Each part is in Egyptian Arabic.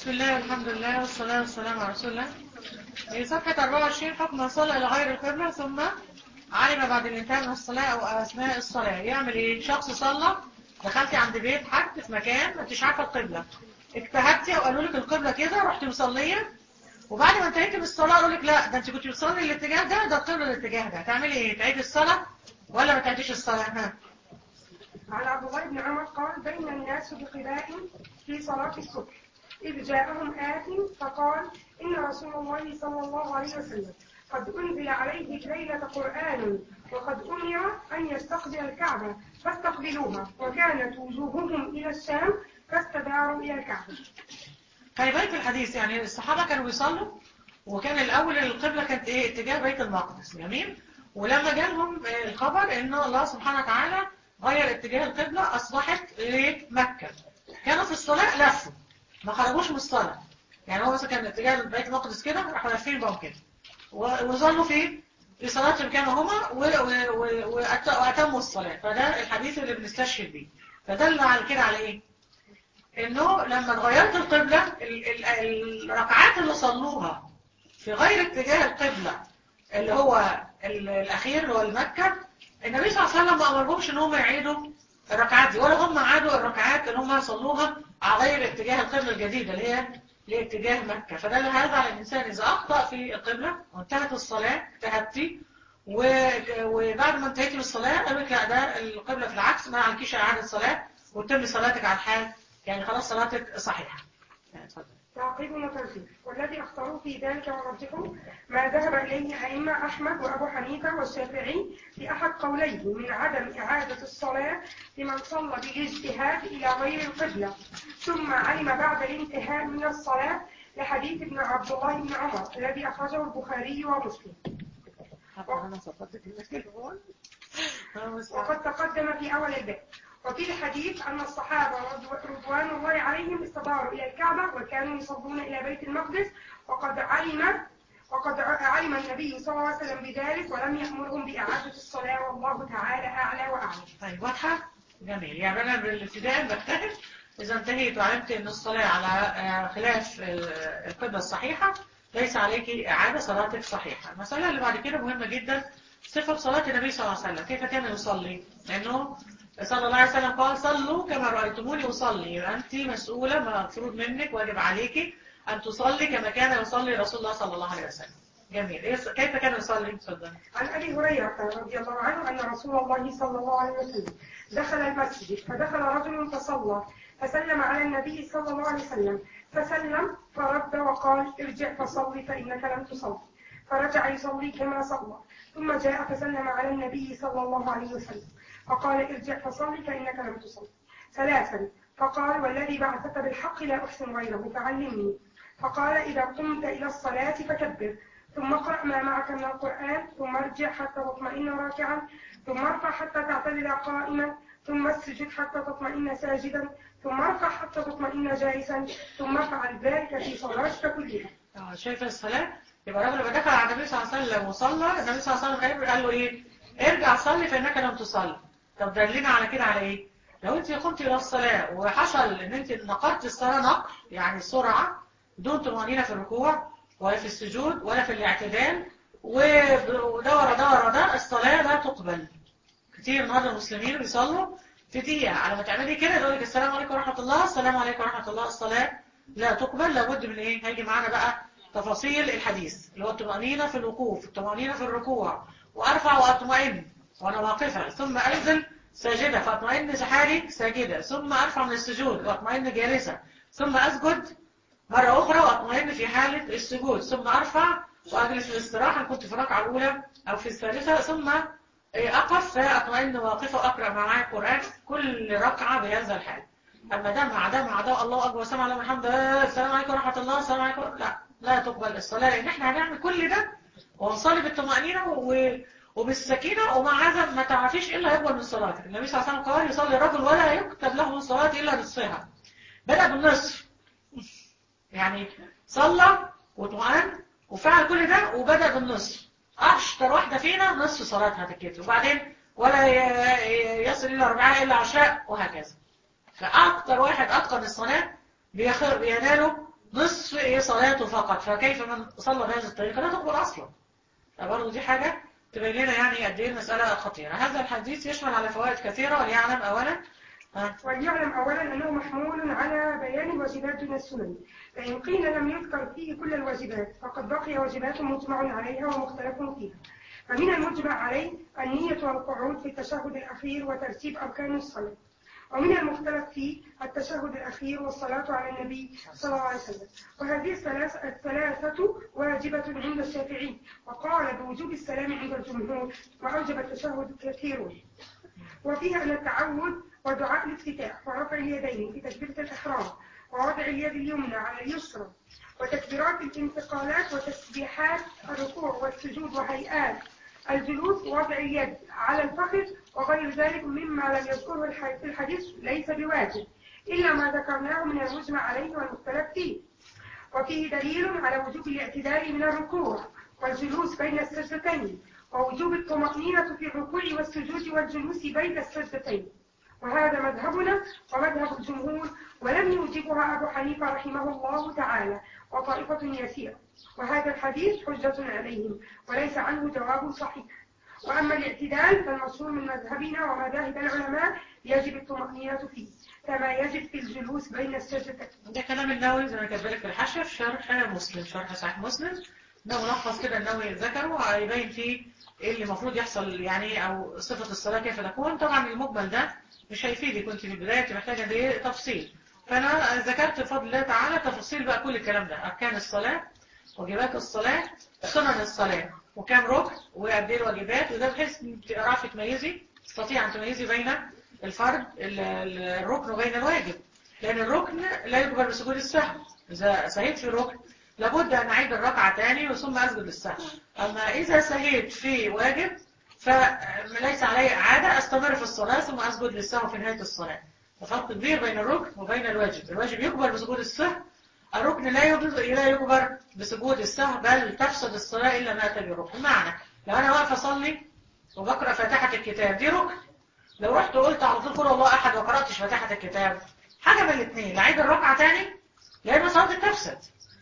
بسم الله والحمد لله والصلاة والسلام على رسول الله في صفحة 24 حكم من صلى إلى غير القبلة ثم علم بعد الانتهاء من الصلاة أو أثناء الصلاة يعمل إيه؟ شخص صلى دخلتي عند بيت حد في مكان ما انتش عارفة القبلة اجتهدتي أو قالوا لك القبلة كده رحتي مصلية وبعد ما انتهيتي من الصلاة قالوا لك لا ده انت كنت بتصلي الاتجاه ده ده القبلة الاتجاه ده هتعملي ايه؟ تعيدي الصلاة ولا ما تعيديش الصلاة؟ ها عن عبد الله بن عمر قال بين الناس بقباء في صلاة الصبح إذ جاءهم آت فقال إن رسول الله صلى الله عليه وسلم قد أنزل عليه الليلة قرآن وقد أمر أن يستقبل الكعبة فاستقبلوها وكانت وجوههم إلى الشام فاستداروا إلى الكعبة خلي بالك الحديث يعني الصحابة كانوا بيصلوا وكان الأول القبلة كانت إيه اتجاه بيت المقدس جميل ولما جالهم الخبر إن الله سبحانه وتعالى غير اتجاه القبلة أصبحت مكة كانوا في الصلاة لفوا ما خرجوش من الصلاة يعني هو مثلا كان اتجاه بيت المقدس كده راحوا لافين بهم كده وظلوا في في صلاتهم كانوا هما وأتموا الصلاة فده الحديث اللي بنستشهد بيه فدل على كده على إيه؟ إنه لما اتغيرت القبلة ال- ال- الركعات اللي صلوها في غير اتجاه القبلة اللي هو ال- الأخير اللي هو المكة النبي صلى الله عليه وسلم ما أمرهمش إن هم يعيدوا الركعات دي ولا هم عادوا الركعات اللي هم صلوها على غير اتجاه القبلة الجديدة اللي هي لاتجاه مكة فدل هذا على الإنسان إذا أخطأ في القبلة وانتهت الصلاة اجتهدتي و- وبعد ما انتهيتي من الصلاة قال لك لا ده القبلة في العكس ما عليكيش إعادة صلاة وتتم صلاتك على الحال يعني خلاص صلاتك صحيحة يعني اتفضل تعقيب وترتيب والذي اختاروا في ذلك ورجحوا ما ذهب إليه أئمة أحمد وأبو حنيفة والشافعي في أحد قوليه من عدم إعادة الصلاة لمن صلى بالاجتهاد إلى غير القبلة ثم علم بعد الانتهاء من الصلاة لحديث ابن عبد الله بن عمر الذي أخرجه البخاري ومسلم أنا صفت التليفون وقد تقدم في أول الباب وفي الحديث أن الصحابة رضو- رضوان الله عليهم استداروا إلى الكعبة وكانوا يصلون إلى بيت المقدس وقد علم وقد ع- علم النبي صلى الله عليه وسلم بذلك ولم يأمرهم بإعادة الصلاة والله تعالى أعلى وأعلم طيب واضحة؟ جميل يعني أنا بالابتداء بجتهد إذا انتهيت وعلمت أن الصلاة على آه، خلاف آه، القبلة الصحيحة ليس عليك إعادة صلاتك صحيحة المسألة اللي بعد كده مهمة جدا صفة صلاة النبي صلى الله عليه وسلم كيف كان يصلي؟ لأنه صلى الله عليه وسلم قال صلوا كما رأيتموني أصلي يبقى أنت مسؤولة مفروض منك واجب عليك أن تصلي كما كان يصلي رسول الله صلى الله عليه وسلم جميل إيه- كيف كان يصلي؟ تفضل عن أبي هريرة رضي الله عنه أن رسول الله صلى الله عليه وسلم دخل المسجد فدخل رجل فصلى فسلم على النبي صلى الله عليه وسلم فسلم فرد وقال ارجع فصل فإنك لم تصل فرجع يصلي كما صلى ثم جاء فسلم على النبي صلى الله عليه وسلم فقال ارجع فصل فإنك لم تصل ثلاثا فقال والذي بعثك بالحق لا أحسن غيره فعلمني فقال إذا قمت إلى الصلاة فكبر ثم اقرأ ما معك من القرآن ثم ارجع حتى تطمئن راكعا ثم ارفع حتى تعتدل قائما ثم اسجد حتى تطمئن ساجدا ثم ارفع حتى تطمئن جالسا ثم افعل ذلك في صلاتك كلها اه شايف الصلاة يبقى الراجل لما دخل على النبي صلى الله عليه وسلم وصلى النبي صلى الله عليه وسلم قال له ايه ارجع صلي فانك لم تصلي طب دلنا على كده على ايه لو انت قمت الى الصلاة وحصل ان انت نقلت الصلاة نقل يعني سرعة بدون طمأنينة في الركوع ولا في السجود ولا في الاعتدال وده ورا ده ورا ده الصلاة لا تقبل كتير النهارده المسلمين بيصلوا في دقيقة على ما تعملي كده يقول لك السلام عليكم ورحمة الله السلام عليكم ورحمة الله الصلاة لا تقبل لابد من ايه هيجي معانا بقى تفاصيل الحديث اللي هو الطمأنينة في الوقوف الطمأنينة في الركوع وارفع واطمئن وانا واقفة ثم انزل ساجدة فاطمئن حالي ساجدة ثم ارفع من السجود واطمئن جالسة ثم اسجد مرة اخرى واطمئن في حالة السجود ثم ارفع واجلس الاستراحة إن كنت في الركعة الاولى او في الثالثة ثم أقف فأطمئن واقفة وأقرأ معايا القرآن كل ركعة بهذا الحال أما ده مع ده مع ده الله أكبر سمع الله الحمد لله السلام عليكم ورحمة الله السلام عليكم لا لا تقبل الصلاة لأن إحنا هنعمل كل ده ونصلي بالطمأنينة و... وبالسكينة ومع هذا ما تعرفيش إيه اللي هيقبل من صلاتك النبي صلى الله عليه وسلم قال يصلي الرجل ولا يكتب له من صلاة إلا نصفها بدأ بالنصف يعني صلى واطمأن وفعل كل ده وبدأ بالنصف أشطر واحدة فينا نصف صلاتها تتكتب وبعدين ولا ي- يصل إلى ربعها إلا عشاء وهكذا فأكتر واحد أتقن الصلاة بيخ- بيناله نصف ايه صلاته فقط فكيف من صلى بهذه الطريقة لا تقبل اصلا فبرضه دي حاجة تبين لنا يعني قد ايه المسألة خطيرة هذا الحديث يشمل على فوائد كثيرة وليعلم اولا ها وليعلم أولا أنه محمول على بيان الواجبات دون السنن فإن قيل لم يذكر فيه كل الواجبات فقد بقي واجبات مجمع عليها ومختلف فيها فمن المجمع عليه النية والقعود في التشهد الأخير وترتيب أركان الصلاة ومن المختلف فيه التشهد الأخير والصلاة على النبي صلى الله عليه وسلم وهذه الثلاث الثلاثة واجبة عند الشافعي وقال بوجوب السلام عند الجمهور وأوجب التشهد كثيرون وفيها أن التعود ودعاء الافتتاح ورفع اليدين في تكبيرة الإحرام ووضع اليد اليمنى على اليسرى وتكبيرات الانتقالات وتسبيحات الركوع والسجود وهيئات الجلوس ووضع اليد على الفخذ وغير ذلك مما لم يذكره الح- في الحديث ليس بواجب إلا ما ذكرناه من المجمع عليه والمختلف فيه وفيه دليل على وجوب الاعتدال من الركوع والجلوس بين السجدتين ووجوب الطمأنينة في الركوع والسجود والجلوس بين السجدتين وهذا مذهبنا ومذهب الجمهور ولم يوجبها أبو حنيفة رحمه الله تعالى وطائفة يسيرة وهذا الحديث حجة عليهم وليس عنه جواب صحيح وأما الاعتدال فالمشهور من مذهبنا ومذاهب العلماء يجب الطمأنينة فيه كما يجب في الجلوس بين السجدتين ده كلام النووي زي ما كاتب لك في الحاشية في شرح مسلم شرح صحيح مسلم ده ملخص كده النووي ذكره هيبين فيه ايه اللي المفروض يحصل يعني او صفة الصلاة كيف تكون طبعا المجمل ده مش هيفيدك كنت في البداية انت محتاجة قد ايه تفصيل فانا ذكرت بفضل الله تعالى تفاصيل بقى كل الكلام ده اركان الصلاة واجبات الصلاة سنن الصلاة وكام ركن وقد ايه الواجبات وده بحيث انك تعرفي تميزي تستطيع ان تميزي بين الفرد ال- ال- الركن وبين الواجب لان الركن لا يقبل بسجود السهو اذا سهيت في الركن لابد ان اعيد الركعة تاني ثم اسجد للسهو اما اذا سهيت في واجب فليس علي عادة استمر في الصلاة ثم اسجد للسهو في نهاية الصلاة ففرق كبير بين الركن وبين الواجب الواجب يقبل بسجود السهو الركن لا يجوز لا يجبر بسجود السهو بل تفسد الصلاة إلا ما أتى بركن معنى لو أنا واقف أصلي وبقرأ فاتحة الكتاب دي ركن لو رحت وقلت على طول قول الله أحد وقرأتش فاتحة الكتاب حاجة من الاثنين لا عيد الركعة تاني يا إما صلاتي تفسد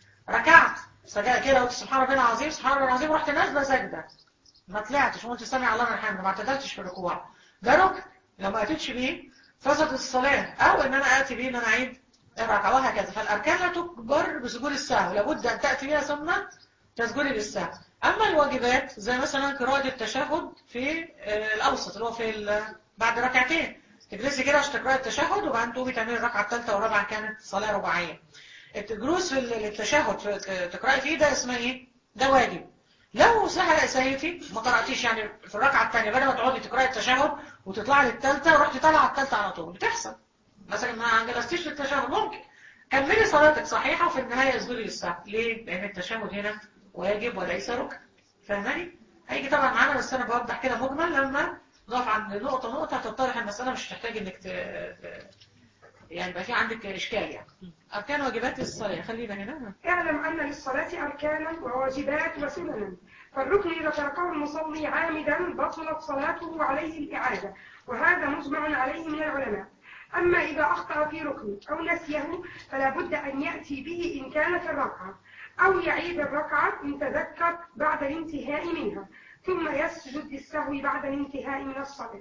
ركعت سجدت كده قلت سبحان ربنا العظيم سبحان ربنا العظيم رحت نازلة سجدة ما طلعتش وقلت سامع الله من حمده ما اعتدلتش في الركوع ده ركن لو ما أتيتش بيه فسدت الصلاة أو إن أنا آتي بيه إن أنا أعيد الركعة وهكذا فالأركان لا تكبر بسجود السهو لابد أن تأتي بها ثم تسجد للسهو أما الواجبات زي مثلا قراءة التشهد في آه، الأوسط اللي هو في ال- بعد ركعتين تجلسي كده عشان تقرأي التشهد وبعدين تقومي تعملي الركعة الثالثة والرابعة كانت صلاة رباعية الجلوس في ال- التشهد في- تقرأي فيه ده اسمه ايه؟ ده واجب لو سهل سهيتي ما قرأتيش يعني في الركعة الثانية بدل ما تقعدي تقرأي التشهد وتطلعي للثالثة ورحتي طالعة على الثالثة على طول بتحصل مثلا ما جلستيش للتشهد ممكن كملي صلاتك صحيحة وفي النهاية اسجدي للسهو ليه؟ لأن التشهد هنا واجب وليس ركن فاهماني؟ هيجي طبعا معانا بس أنا بوضح كده مجمل لما نقف عند نقطة نقطة هتتضح المسألة مش هتحتاج إنك ت... ت- يعني يبقى في عندك إشكال يعني أركان واجبات الصلاة خلينا هنا اعلم أن للصلاة أركانا وواجبات وسننا فالركن إذا تركه المصلي عامدا بطلت صلاته وعليه الإعادة وهذا مجمع عليه من العلماء أما إذا أخطأ في ركن أو نسيه فلا بد أن يأتي به إن كان في الركعة أو يعيد الركعة إن تذكر بعد الانتهاء منها ثم يسجد للسهو بعد الانتهاء من الصلاة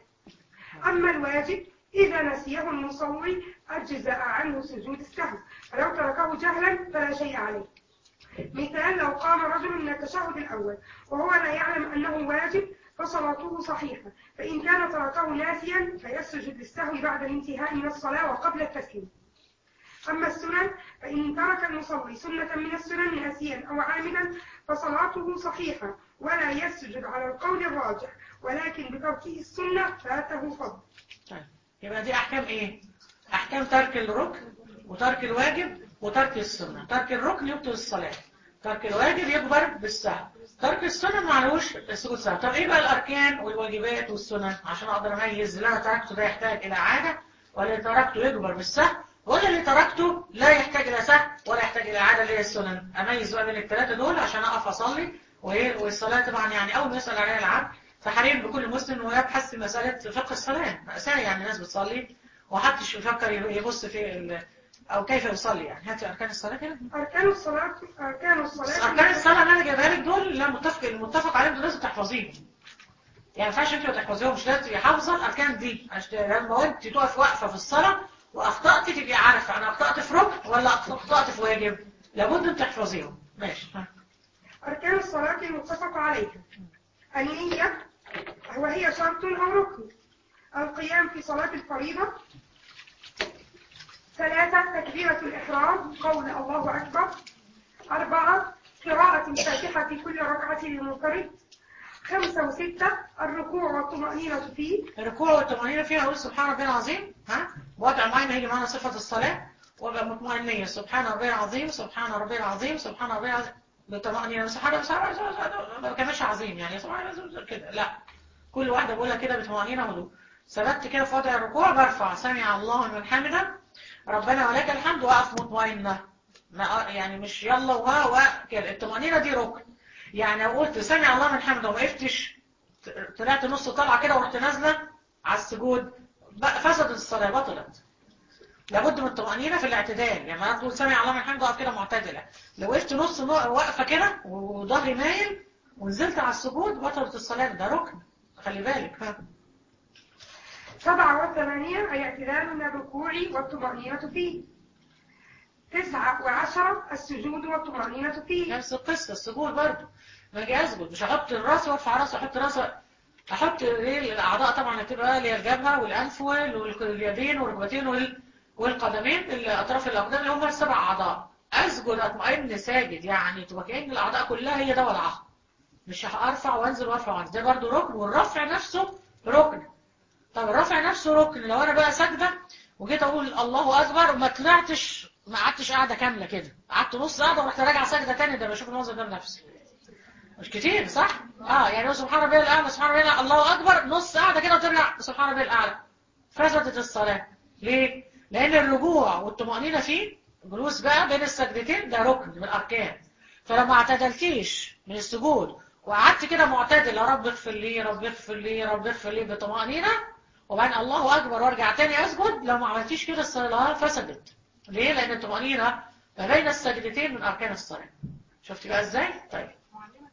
أما الواجب إذا نسيه المصلي أجزأ عنه سجود السهو فلو تركه جهلا فلا شيء عليه مثال لو قام رجل من التشهد الأول وهو لا يعلم أنه واجب فصلاته صحيحة فإن كان تركه ناسيا فيسجد للسهو بعد الانتهاء من الصلاة وقبل التسليم أما السنن فإن ترك المصلي سنة من السنن ناسيا أو عامدا فصلاته صحيحة ولا يسجد على القول الراجح ولكن بتركه السنة فاته فضل طيب يبقى دي أحكام إيه؟ أحكام ترك الركن وترك الواجب وترك السنة ترك الركن يبطل الصلاة ترك الواجب يكبر بالسهو ترك السنة معلوش سجود سهو طب إيه بقى الأركان والواجبات والسنن عشان أقدر أميز اللي أنا تركته ده يحتاج إلى عادة ولا اللي تركته يكبر بالسهو ولا اللي تركته لا يحتاج إلى سهو ولا يحتاج إلى عادة اللي هي السنن أميز بقى بين الثلاثة دول عشان أقف أصلي وإيه والصلاة طبعا يعني أول ما يسأل عليها العبد فحريم بكل مسلم انه يبحث في مسألة فقه الصلاة مأساة يعني الناس بتصلي وحدش يفكر يبص في ال- او كيف يصلي يعني هاتي اركان الصلاه كده أركان الصلاة أركان بس الصلاة اركان الصلاه اللي انا جايبها لك دول لا متفق المتفق عليهم دول لازم تحفظيهم يعني ما ينفعش انت ما تحفظيهمش لازم تبقي حافظه الاركان دي عشان لما انت تقف واقفه في الصلاه واخطات تبقي عارفه انا اخطات في ركن ولا اخطات في واجب لابد ان تحفظيهم ماشي ها. أركان الصلاة المتفق عليها النية وهي شرط أو ركن القيام في صلاة الفريضة ثلاثة تكبيرة الإحرام قول الله أكبر أربعة قراءة الفاتحة في كل ركعة للمنفرد خمسة وستة الركوع والطمأنينة فيه الركوع والطمأنينة فيها أقول سبحان ربي العظيم ها وضع معين هيجي معنا صفة الصلاة وابقى مطمئنية سبحان ربي العظيم سبحان ربي العظيم سبحان ربي العظيم بطمأنينة سبحان ربي العظيم ما كانش عظيم يعني سبحان ربي كده لا كل واحدة بقولها كده بطمأنينة وهدوء ثبت كده في وضع الركوع برفع سمع الله لمن حمده ربنا ولك الحمد وقف مطمئنة ما يعني مش يلا وها وكده الطمأنينة دي ركن يعني لو قلت سمع الله من حمده وما وقفتش طلعت نص طلعه كده ورحت نازله على السجود بقى فسدت الصلاه بطلت لابد من الطمأنينة في الاعتدال يعني ما تقول سمع الله من حمده اقف كده معتدله لو وقفت نص واقفه كده وظهري مايل ونزلت على السجود بطلت الصلاه ده ركن خلي بالك ها سبعة وثمانية أي اعتدال من الركوع والطمأنينة فيه تسعة وعشرة السجود والطمأنينة فيه نفس القصه السجود برضه ما اجي اسجد مش هحط الراس وارفع راسي احط راسي احط ايه الاعضاء طبعا هتبقى اللي هي الجبهه والانف واليدين والركبتين وال- والقدمين اطراف الاقدام اللي هم السبع اعضاء اسجد اطمئن ساجد يعني تبقى كأن الاعضاء كلها هي ده وضعها مش هارفع وانزل وارفع وانزل ده برضه ركن والرفع نفسه ركن طب الرفع نفسه ركن لو انا بقى ساجده وجيت اقول الله اكبر وما طلعتش ما قعدتش قاعده كامله كده قعدت نص قاعده ورحت راجعه ساجده تاني ده بشوف المنظر ده بنفسي مش كتير صح؟ اه يعني هو سبحان ربي الاعلى سبحان ربي الاعلى الله اكبر نص قاعده كده وترجع سبحان ربي الاعلى فسدت الصلاه ليه؟ لان الرجوع والطمانينه فيه جلوس بقى بين السجدتين ده ركن من الاركان فلو ما اعتدلتيش من السجود وقعدت كده معتدل يا رب اغفر لي رب اغفر لي رب اغفر لي بطمانينه وبعدين الله اكبر وارجع تاني اسجد لو ما عملتيش كده الصلاه فسدت ليه؟ لان الطمانينه ما بين السجدتين من اركان الصلاه شفتي بقى ازاي؟ طيب معلمة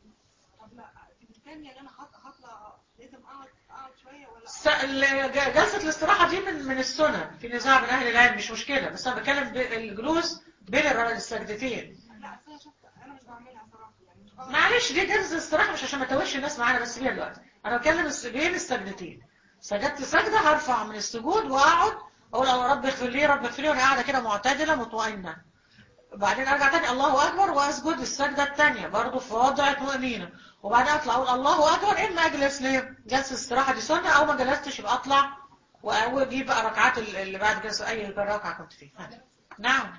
طب لا في الثانية اللي انا هط- هطلع لازم اقعد اقعد شوية ولا س- ال- ج- جلسة الاستراحة دي من من السنة في نزاع بين أهل العلم مش مشكلة بس أنا بتكلم بالجلوس بين الر- السجدتين لا أصل انا شفت انا مش بعملها صراحة يعني مش بقعد معلش دي جلسة استراحة مش عشان ما توهش الناس معانا بس فيها دلوقتي أنا بتكلم الس- بين السجدتين سجدت سجدة هرفع من السجود وأقعد أقول يا رب اغفر لي رب اغفر لي وأنا قاعدة كده معتدلة مطمئنة وبعدين ارجع تاني الله اكبر واسجد السجده الثانيه برضه في وضع طمانينه وبعدين اطلع اقول الله اكبر اما اجلس ليه جلسه الاستراحه دي سنه او ما جلستش يبقى اطلع واجيب بقى ركعات ال- اللي بعد كده اي ركعه كنت فيها نعم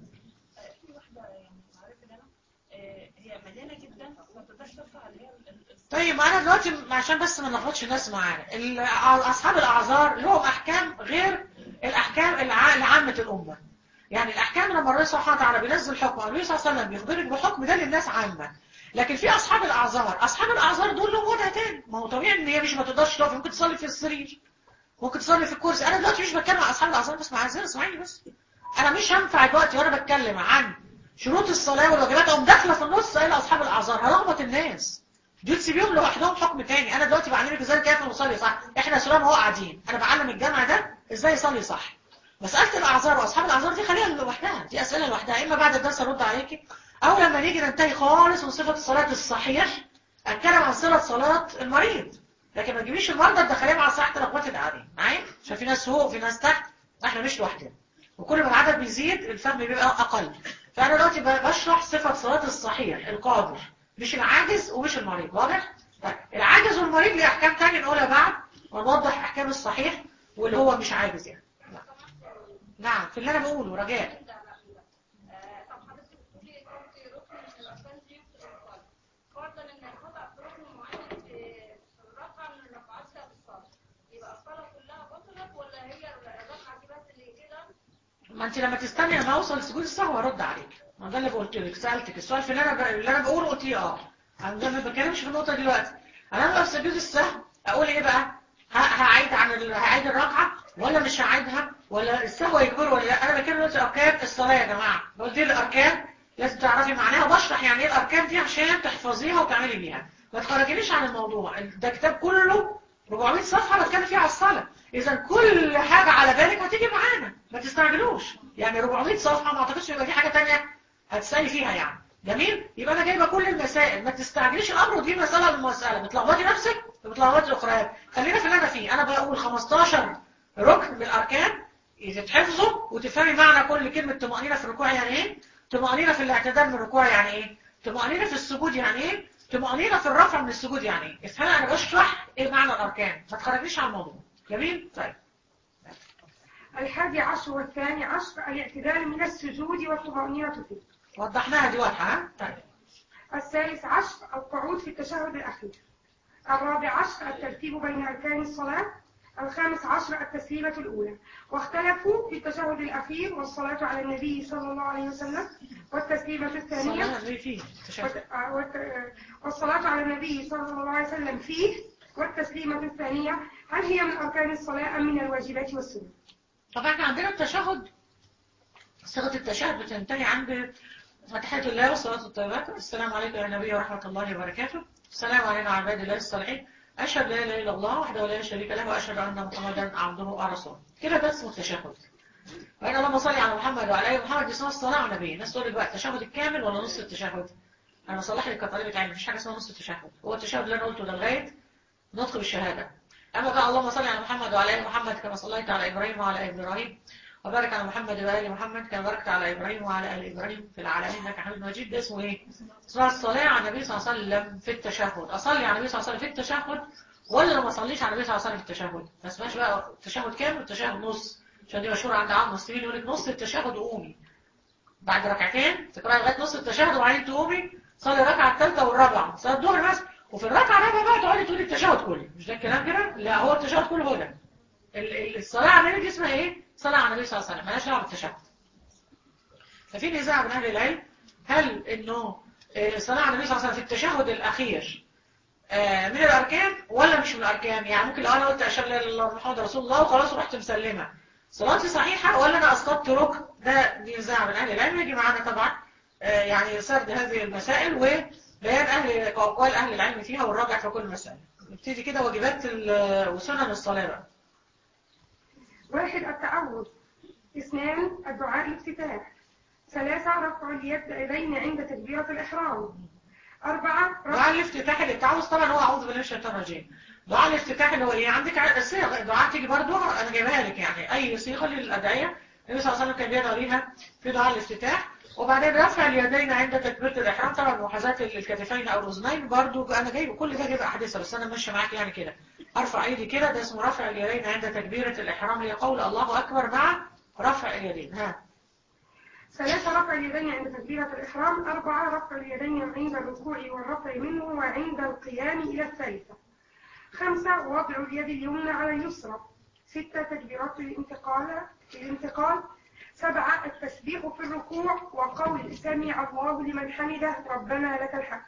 في واحدة يعني عارف ان انا آه، هي مليانة جدا ما تقدرش ترفع اللي هي ال- ال- طيب انا دلوقتي عشان بس ما نلخبطش الناس معانا ال- اصحاب الاعذار لهم احكام غير الاحكام الع- لعامه الامه يعني الاحكام لما الرسول سبحانه وتعالى بينزل حكم او النبي صلى الله عليه وسلم بيخبرك بحكم ده للناس عامه لكن في اصحاب الاعذار اصحاب الاعذار دول لهم وضع تاني ما هو طبيعي ان هي مش ما تقدرش تقف ممكن تصلي في السرير ممكن تصلي في الكرسي انا دلوقتي مش بتكلم عن اصحاب الاعذار بس معذره اسمعيني بس انا مش هنفع دلوقتي وانا بتكلم عن شروط الصلاه والواجبات اقوم داخله في النص قايله اصحاب الاعذار هلخبط الناس دول تسيبيهم لوحدهم حكم تاني انا دلوقتي بعلمك ازاي كيف نصلي صح احنا سلام اهو قاعدين انا بعلم الجامع ده ازاي يصلي صح مساله الاعذار واصحاب الاعذار دي خليها لوحدها دي اسئله لوحدها اما بعد الدرس ارد عليكي او لما نيجي ننتهي خالص من صفه الصلاه الصحيح اتكلم عن صله صلاه المريض لكن ما تجيبيش المرضى تدخليهم على صحه الاخوات القاعدين معايا عشان في ناس فوق وفي ناس تحت احنا مش لوحدنا وكل ما العدد بيزيد الفهم بيبقى اقل فانا دلوقتي ب- بشرح صفه صلاه الصحيح القادر مش العاجز ومش المريض واضح طيب العاجز والمريض ليه احكام تانية نقولها بعد ونوضح احكام الصحيح واللي هو مش عاجز يعني نعم. نعم في اللي انا بقوله رجاء طب حضرتك بتقولي كنت ركن من الاركان دي وبتبطل فرضا ان الخطا في ركن معين في ركعه من الركعات بتاعت الصلاه يبقى الصلاه كلها بطلت ولا هي الركعه دي بس اللي كده ما انت لما تستني لما اوصل لسجود السهو هرد عليك ما ده اللي قلت لك سالتك السؤال في اللي انا ب... اللي انا بقوله قلت لي اه انا ده ما بتكلمش في النقطه دي دلوقتي انا لما في سجود السهو اقول ايه بقى ه... هعيد عن ال... هعيد الركعه ولا مش هعيدها ولا السهو يجبر ولا لا انا بتكلم دلوقتي اركان الصلاه يا جماعه بقول دي الاركان لازم تعرفي معناها بشرح يعني ايه الاركان دي عشان تحفظيها وتعملي بيها ما تخرجينيش عن الموضوع ده كتاب كله 400 صفحه بتكلم فيها على الصلاه اذا كل حاجه على بالك هتيجي معانا ما تستعجلوش يعني 400 صفحه ما اعتقدش يبقى في حاجه ثانيه هتسالي فيها يعني جميل يبقى انا جايبه كل المسائل ما تستعجليش الامر ودي مساله من المساله بتلخبطي نفسك وبتلخبطي الاخرى خلينا في اللي انا فيه انا بقول 15 ركن من الاركان تتحفظوا وتفهمي معنى كل كلمه طمانينه في الركوع يعني ايه طمانينه في الاعتدال من الركوع يعني ايه طمانينه في السجود يعني ايه طمانينه في الرفع من السجود يعني ايه افهمي انا بشرح ايه معنى الاركان ما تخرجنيش عن الموضوع جميل طيب الحادي عشر والثاني عشر الاعتدال من السجود والطمأنينة فيه وضحناها دي واضحه ها طيب الثالث عشر القعود في التشهد الأخير الرابع عشر الترتيب بين أركان الصلاة الخامس عشر التسليمة الأولى واختلفوا في التشهد الأخير والصلاة على النبي صلى الله عليه وسلم والتسليمة الثانية صلاة زي فيه تشهد. والت- آه، والت- والصلاة على النبي صلى الله عليه وسلم فيه والتسليمة الثانية هل هي من أركان الصلاة أم من الواجبات والسنن طب احنا عندنا التشهد صيغه التشهد بتنتهي عند تحية الله والصلاة الطيبات السلام عليكم يا نبي ورحمة الله وبركاته السلام علينا وعلى عباد الله الصالحين أشهد لا إله إلا الله وحده لا شريك له وأشهد أن محمدا عبده ورسوله كده ده اسمه التشهد وإن اللهم صل على محمد وعلى آل محمد دي اسمها الصلاة على النبي الناس تقول لك بقى التشهد الكامل ولا نص التشهد أنا بصلح لك كطالبة علم مفيش حاجة اسمها نص التشهد هو التشهد اللي أنا قلته ده لغاية نطق بالشهادة أما بقى اللهم صل على محمد وعلى آل محمد كما صليت على إبراهيم وعلى آل إبراهيم وبارك على محمد وآل محمد كما باركت على إبراهيم وعلى آل إبراهيم في العالمين إنك حميد مجيد ده اسمه إيه؟ اسمها الصلاة على النبي صلى الله عليه وسلم في التشهد أصلي على النبي صلى الله عليه وسلم في التشهد ولا ما أصليش على النبي صلى الله عليه وسلم في التشهد ما اسمهاش بقى التشهد كامل والتشهد نص عشان دي مشهورة عند عام المسلمين يقول لك نص التشهد وقومي بعد ركعتين تقرأي لغاية نص التشهد وبعدين تقومي صلي الركعة الثالثة والرابعة صلاة الظهر بس وفي الركعة الرابعة بقى تقعدي تقولي التشهد كله مش ده الكلام كده؟ لا هو التشهد كله هو ده ال- ال- الصلاة على النبي دي اسمها ايه؟ صلاة على النبي صلى الله عليه وسلم مالهاش دعوة بالتشهد ففي نزاع بين اهل العلم هل انه آه، الصلاة على النبي صلى الله عليه وسلم في التشهد الاخير آه، من الاركان ولا مش من الاركان يعني ممكن لو انا قلت اشهد لا اله الا الله محمد رسول الله وخلاص ورحت مسلمه صلاتي صحيحه ولا انا اسقطت ركن ده دي نزاع بين اهل العلم يجي معانا طبعا آه، يعني سرد هذه المسائل وبيان اهل اقوال اهل العلم فيها والراجع في كل مسألة نبتدي كده واجبات ال- وسنن الصلاه بقى واحد التعوذ اثنان الدعاء الافتتاح ثلاثة رفع اليدين عند تكبيرة الإحرام أربعة رفع دعاء الافتتاح اللي بتعوز طبعا هو اعوذ بالله من الشيطان الرجيم دعاء الافتتاح اللي هو ايه عندك ع- صيغ دعاء تيجي برضو انا جايبها لك يعني اي صيغه للادعيه النبي صلى الله عليه وسلم كان بيدعو ليها في دعاء الافتتاح وبعدين رفع اليدين عند تكبيره الاحرام طبعا محاذاه الكتفين او الاذنين برضو انا جايب كل ده جايب احاديثها بس انا ماشيه معاك يعني كده ارفع ايدي كده ده اسمه رفع اليدين عند تكبيره الاحرام هي قول الله اكبر مع رفع اليدين ها ثلاثة رفع اليدين عند تكبيرة الإحرام أربعة رفع اليدين عند الركوع والرفع منه وعند القيام إلى الثالثة خمسة وضع اليد اليمنى على اليسرى ستة تكبيرات الانتقال الانتقال سبعة التسبيح في الركوع وقول سمع الله لمن حمده ربنا لك الحمد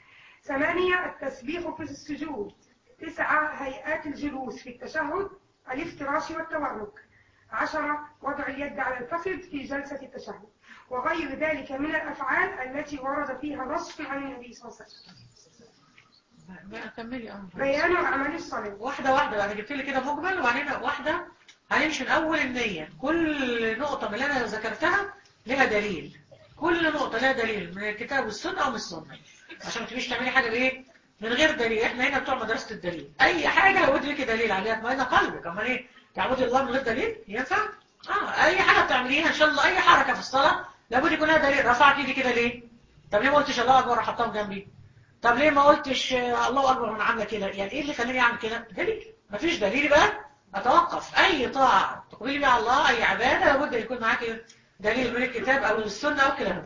ثمانية التسبيح في السجود تسعة هيئات الجلوس في التشهد الافتراش والتورك عشرة وضع اليد على الفخذ في جلسة التشهد وغير ذلك من الأفعال التي ورد فيها نص عن النبي صلى الله عليه وسلم بقى كملي اه بيان أعمال الصلاة واحدة واحدة انا جبت لي كده مجمل وبعدين واحدة هنمشي من اول النية كل نقطة من اللي انا ذكرتها لها دليل كل نقطة لها دليل من الكتاب والسنة او من السنة عشان ما تبقيش تعملي حاجة بايه من غير دليل احنا هنا بتوع مدرسة الدليل اي حاجة لو لك دليل عليها اطمئن قلبك اما ايه تعبدي الله من غير دليل ينفع اه اي حاجة بتعمليها ان شاء الله اي حركة في الصلاة لابد يكون لها دليل رفعت ايدي كده ليه طب ليه ما قلتش الله اكبر وحطهم جنبي طب ليه ما قلتش آه، الله اكبر وانا عامله كده يعني ايه اللي خلاني اعمل كده دليل مفيش دليل بقى اتوقف اي طاعه تقبلي بيها الله اي عباده لابد يكون معاكي دليل من الكتاب او السنه او كلاهما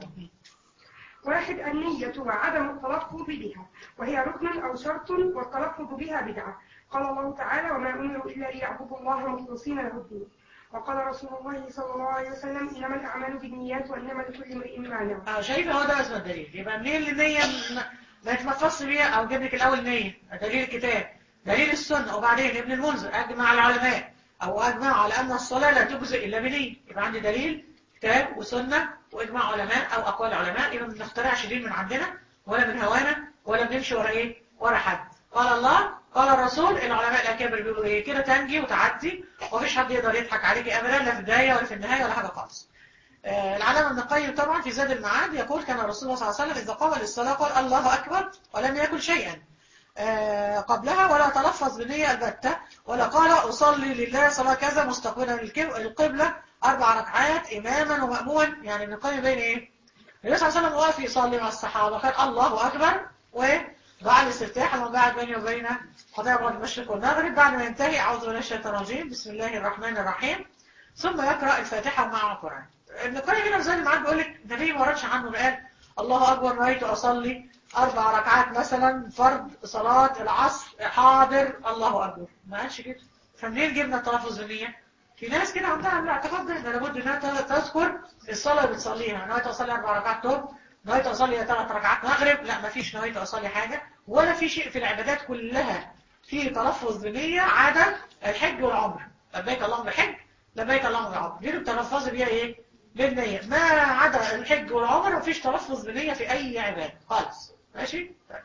واحد النية وعدم التلفظ بها وهي ركن أو شرط والتلفظ بها بدعة قال الله تعالى وما أمروا إلا ليعبدوا الله مخلصين له الدين وقال رسول الله صلى الله عليه وسلم إنما الأعمال بالنيات وإنما لكل امرئ ما نوى اه شايفه هو ده اسمه الدليل يبقى منين النيه ما- ما يتمفصش بيها او جيب لك الاول نيه دليل الكتاب دليل السنه وبعدين ابن المنذر اجمع العلماء او اجمعوا على ان الصلاه لا تجزئ الا بنيه يبقى عندي دليل كتاب وسنه واجماع علماء او اقوال علماء يبقى ما بنخترعش دين من عندنا ولا من هوانا ولا بنمشي ورا ايه ورا حد قال الله قال الرسول العلماء الاكابر بيقولوا ايه كده تنجي وتعدي ومفيش حد يقدر يضحك عليك ابدا لا في البدايه ولا في النهايه ولا حاجه خالص آه، العلامة ابن القيم طبعا في زاد المعاد يقول كان الرسول صلى الله عليه وسلم إذا قام للصلاة قال الله أكبر ولم يأكل شيئا آه، قبلها ولا تلفظ بنية البتة ولا قال أصلي لله صلاة كذا مستقبلا الكب- القبلة أربع ركعات إماما ومأموما يعني ابن القيم بين إيه؟ النبي صلى الله عليه وسلم واقف يصلي مع الصحابة قال الله أكبر ودعا الاستفتاح وما بعد بيني وبين قضايا بعد المشرق والمغرب بعد ما ينتهي أعوذ بالله من الشيطان الرجيم بسم الله الرحمن الرحيم ثم يقرأ الفاتحة مع القرآن ابن القيم هنا زي ما بيقول لك النبي ما وردش عنه قال الله أكبر نويت أصلي أربع ركعات مثلا فرض صلاة العصر حاضر الله أكبر ما قالش كده فمنين جبنا التلفظ بالنية؟ في ناس كده عندها الاعتقاد ده إن لابد إنها تذكر الصلاة اللي بتصليها نويت أصلي أربع ركعات ظهر نويت أصلي ثلاث ركعات مغرب لا ما فيش نويت أصلي حاجة ولا في شيء في العبادات كلها فيه تلفظ بنية عدا الحج والعمر لبيك اللهم بحج لبيك اللهم بعمر دي اللي بتلفظي بيها ايه؟ بالنية ما عدا الحج والعمر مفيش تلفظ بنية في أي عبادة خالص ماشي؟ طيب.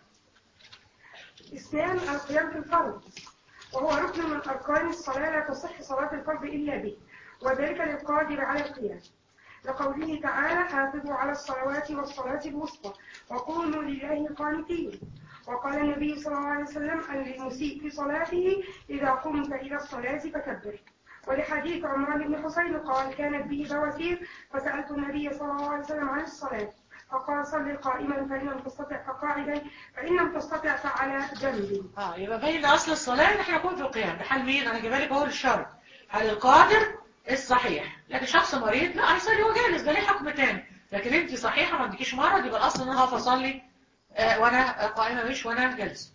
اثنان القيام في الفرض وهو ركن من أركان الصلاة لا تصح صلاة الفرض إلا به وذلك للقادر على القيام لقوله تعالى حافظوا على الصلوات والصلاة الوسطى وقوموا لله قانتين وقال النبي صلى الله عليه وسلم أن للمسيء في صلاته إذا قمت إلى الصلاة فكبر ولحديث عمران بن حسين قال كانت به بواسير فسألت النبي صلى الله عليه وسلم عن الصلاة فقال صل قائما فإن لم تستطع فقاعدا فإن لم تستطع فعلى جنب اه يبقى باين اصل الصلاه ان احنا نكون في القيام ده حال مين انا جايبه لك اهو الشرط حال القادر الصحيح لكن شخص مريض لا هيصلي وهو جالس ده ليه حكم تاني لكن انت صحيحه ما عندكيش مرض يبقى الاصل ان انا هقف اصلي آه وانا قائمه مش وانا جالس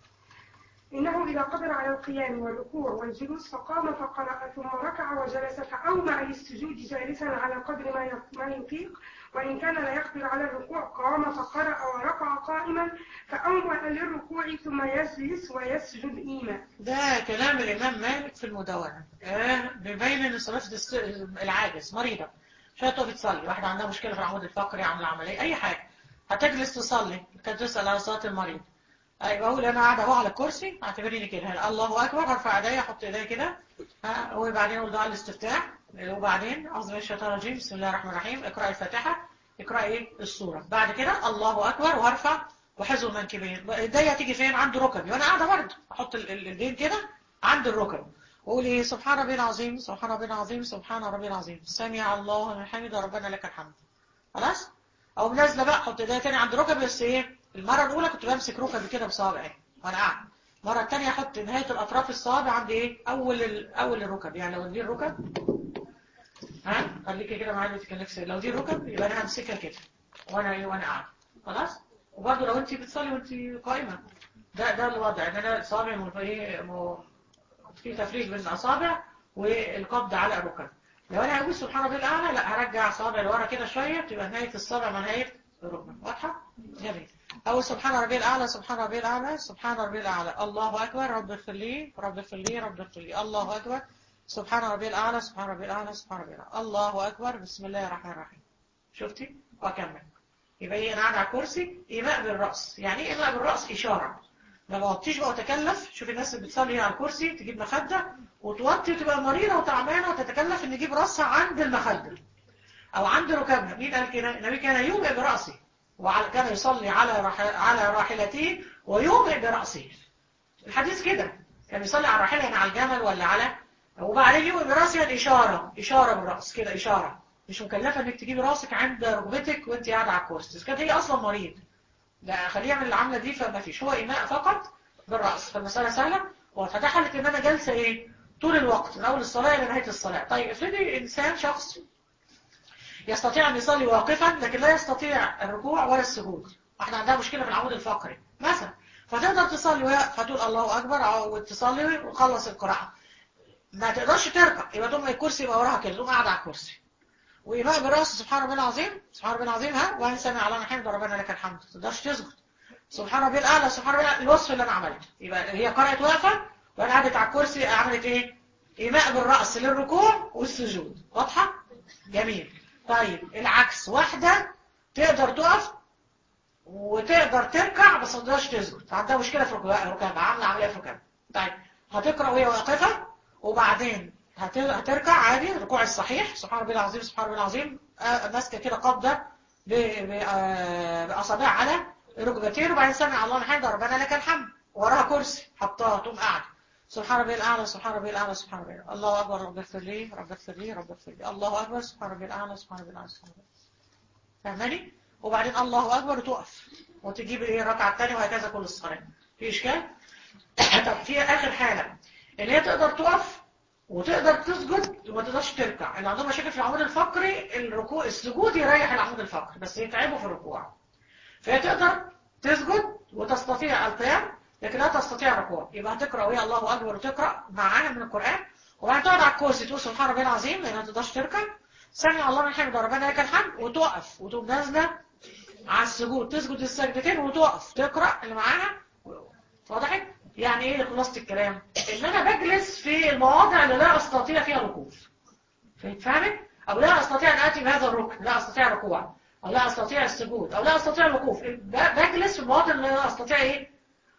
إنه إذا قدر على القيام والركوع والجلوس فقام فقرأ ثم ركع وجلس فأومع للسجود جالسا على قدر ما ي- ما يطيق وإن كان لا يقدر على الركوع قام فقرأ وركع قائما فأومع للركوع ثم يجلس ويسجد إيما ده كلام الامام مالك في المدونه آه بيبين ان صلاه الس- العاجز مريضه مش هتقف تصلي واحده عندها مشكله في العمود الفقري عامله عمليه اي حاجه هتجلس تصلي كانت تسال على صلاه المريض يبقى اقول انا قاعده اهو على الكرسي اعتبريني كده الله اكبر هرفع ايديا احط ايديا كده ها وبعدين اقول دعاء الاستفتاح وبعدين اعوذ بالله من الشيطان الرجيم بسم الله الرحمن الرحيم اقرا الفاتحه اقرا ايه السوره بعد كده الله اكبر وهرفع وحزو المنكبين ايديا تيجي فين عند ركبي وانا قاعده برضه احط ال- ال- الايدين كده عند الركب واقول ايه سبحان ربي العظيم سبحان ربي العظيم سبحان ربي العظيم سمع الله لمن حمده ربنا لك الحمد خلاص او نازله بقى احط ايديا تاني عند ركبي بس ايه المره الاولى كنت بمسك ركبي كده بصابعي وانا قاعد المره الثانيه احط نهايه الاطراف الصوابع عند ايه اول ال... اول الركب يعني لو دي الركب ها خليكي كده معايا تكلكس لو دي الركب يبقى انا همسكها كده وانا ايه وانا قاعد خلاص وبرضه لو انت بتصلي وانت قائمه ده ده الوضع ان انا صابع م... ايه م... في تفريق بين الاصابع والقبض على الركب لو انا هقول سبحان ربي الاعلى لا هرجع صابعي لورا كده شويه تبقى نهايه الصابع مع نهايه الركبه واضحه جميل أو سبحان ربي الأعلى سبحان ربي الأعلى سبحان ربي الأعلى الله أكبر رب اغفر لي رب اغفر لي رب اغفر لي الله أكبر سبحان ربي الأعلى سبحان ربي الأعلى سبحان ربي الأعلى الله أكبر بسم الله الرحمن الرحيم شفتي وأكمل يبقى هي أنا قاعدة على الكرسي إيماء بالرأس يعني إيه إيماء بالرأس إشارة ما بوطيش بقى وتكلف شوف الناس اللي بتصلي على الكرسي تجيب مخدة وتوطي وتبقى مريضة وتعبانة وتتكلف إن يجيب رأسها عند المخدة أو عند ركبها مين قال كده؟ النبي كان يومئ برأسه وكان يصلي على راح... على راحلته ويومئ برأسه الحديث كده كان يصلي على الراحلة يعني على الجمل ولا على وبعدين يومئ برأسه يعني إشارة إشارة بالرأس كده إشارة مش مكلفة إنك تجيبي راسك عند ركبتك وأنت قاعدة على الكرسي كانت هي أصلا مريض لا خليه يعمل العملة دي فما فيش هو إيماء فقط بالرأس فالمسألة سهلة وفتحلت إن أنا جالسة إيه طول الوقت من أول الصلاة إلى نهاية الصلاة طيب افرضي إنسان شخص يستطيع أن يصلي واقفا لكن لا يستطيع الركوع ولا السجود احنا عندها مشكلة في العمود الفقري مثلا فتقدر تصلي وهي فتقول الله أكبر أو تصلي وتخلص القراءة ما تقدرش تركع يبقى تقوم الكرسي يبقى وراها كده تقوم قاعدة على الكرسي وإيماء برأس سبحان ربنا العظيم سبحان ربنا العظيم ها وأن سمع الله حمد ربنا لك الحمد ما تقدرش تسجد سبحان ربي الأعلى سبحان ربي الأعلى الوصف اللي أنا عملته يبقى هي قرأت واقفة وأنا قعدت على الكرسي عملت إيه إيماء بالرأس للركوع والسجود واضحة؟ جميل طيب العكس واحدة تقدر تقف وتقدر تركع بس ما تقدرش تسجد عندها مشكلة في ركوع- ركابها عاملة عملية في ركابها طيب هتقرأ وهي واقفة وبعدين هت- هتركع عادي الركوع الصحيح سبحان ربي العظيم سبحان ربي العظيم آه، ماسكة كده قبضة ب- ب- آه، بأصابعها على ركبتين وبعدين سمع الله الحمد ربنا لك الحمد وراها كرسي حطها تقوم قاعدة سبحان ربي الأعلى سبحان ربي الأعلى سبحان ربي الأعلى الله أكبر رب اغفر لي رب اغفر لي رب اغفر لي الله أكبر سبحان ربي الأعلى سبحان ربي الأعلى سبحان ربي الأعلى. فاهماني وبعدين الله أكبر وتقف وتجيب ايه الركعة الثانية وهكذا كل الصلاة في إشكال طب في آخر حالة اللي هي تقدر تقف وتقدر تسجد وما تقدرش تركع اللي عندهم مشاكل في العمود الفقري الركوع السجود يريح العمود الفقري بس يتعبوا في الركوع فهي تقدر تسجد وتستطيع القيام لكن لا تستطيع الركوع يبقى هتقرا وهي الله اكبر وتقرا معاها من القران وبعدين تقعد على الكرسي تقول سبحان ربي العظيم لان ما تقدرش تركع سمع الله من حمد ربنا لك الحمد وتقف وتقوم نازله على السجود تسجد السجدتين وتقف تقرا اللي معاها وضحت يعني ايه خلاصه الكلام ان انا بجلس في المواضع اللي لا استطيع فيها الوقوف فهمت او لا استطيع ان اتي بهذا الركن لا استطيع الركوع او لا استطيع السجود او لا استطيع الوقوف ب- بجلس في المواضع اللي لا استطيع ايه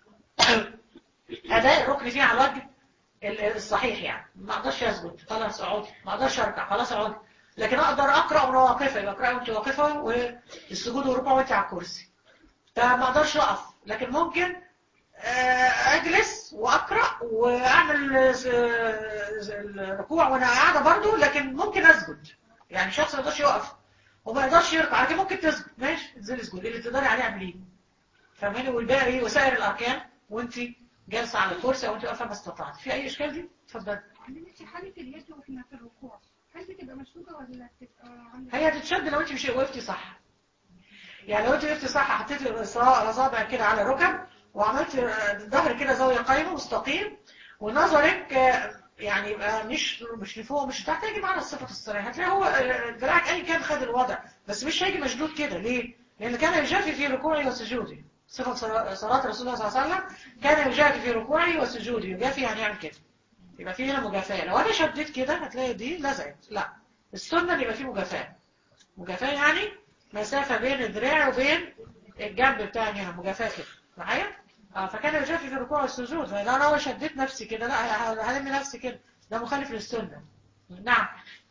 اداء الركن فيها على الوجه ال- الصحيح يعني ما اقدرش اسجد خلاص اقعدي ما اقدرش اركع خلاص اقعدي لكن اقدر اقرا وانا واقفه يبقى اقرا وانت واقفه والسجود والركوع وانت على الكرسي فما اقدرش اقف لكن ممكن آه، اجلس واقرا واعمل ز- ز- الركوع وانا قاعده برضو لكن ممكن اسجد يعني شخص ما يقدرش يقف وما يقدرش يركع لكن ممكن تسجد ماشي انزلي اسجد اللي تقدري عليه اعمليه فاهماني والباقي ايه وسائر الاركان وانت جالسه على الكرسي او انت واقفه ما استطعت في اي اشكال دي اتفضلي عندنا حالة اليد واحنا في الركوع هل بتبقى مشدودة ولا بتبقى عاملة هي هتتشد لو انت مش وقفتي صح يعني لو انت وقفتي صح حطيتي الاصابع كده على الركب وعملتي الظهر كده زاويه قايمه مستقيم ونظرك آه، يعني يبقى مش مش لفوق مش تحت هيجي معانا صفه الصلاه هتلاقي هو آه، دراعك اي كان خد الوضع بس مش هيجي مشدود كده ليه؟ لان كان يجافي في ركوعه وسجوده صفه صلا- صلاه رسول الله صلى الله عليه وسلم كان يجافي في ركوعه وسجوده يجافي يعني يعمل كده يبقى في هنا مجافاه لو انا شديت كده هتلاقي دي لزقت لا السنه إن يبقى في مجافاه مجافاه يعني مسافه بين الدراع وبين الجنب بتاعي هنا مجافاه كده معايا اه فكان يجافي في الركوع والسجود فاذا انا لو شديت نفسي كده لا ه- هلم نفسي كده ده مخالف للسنه نعم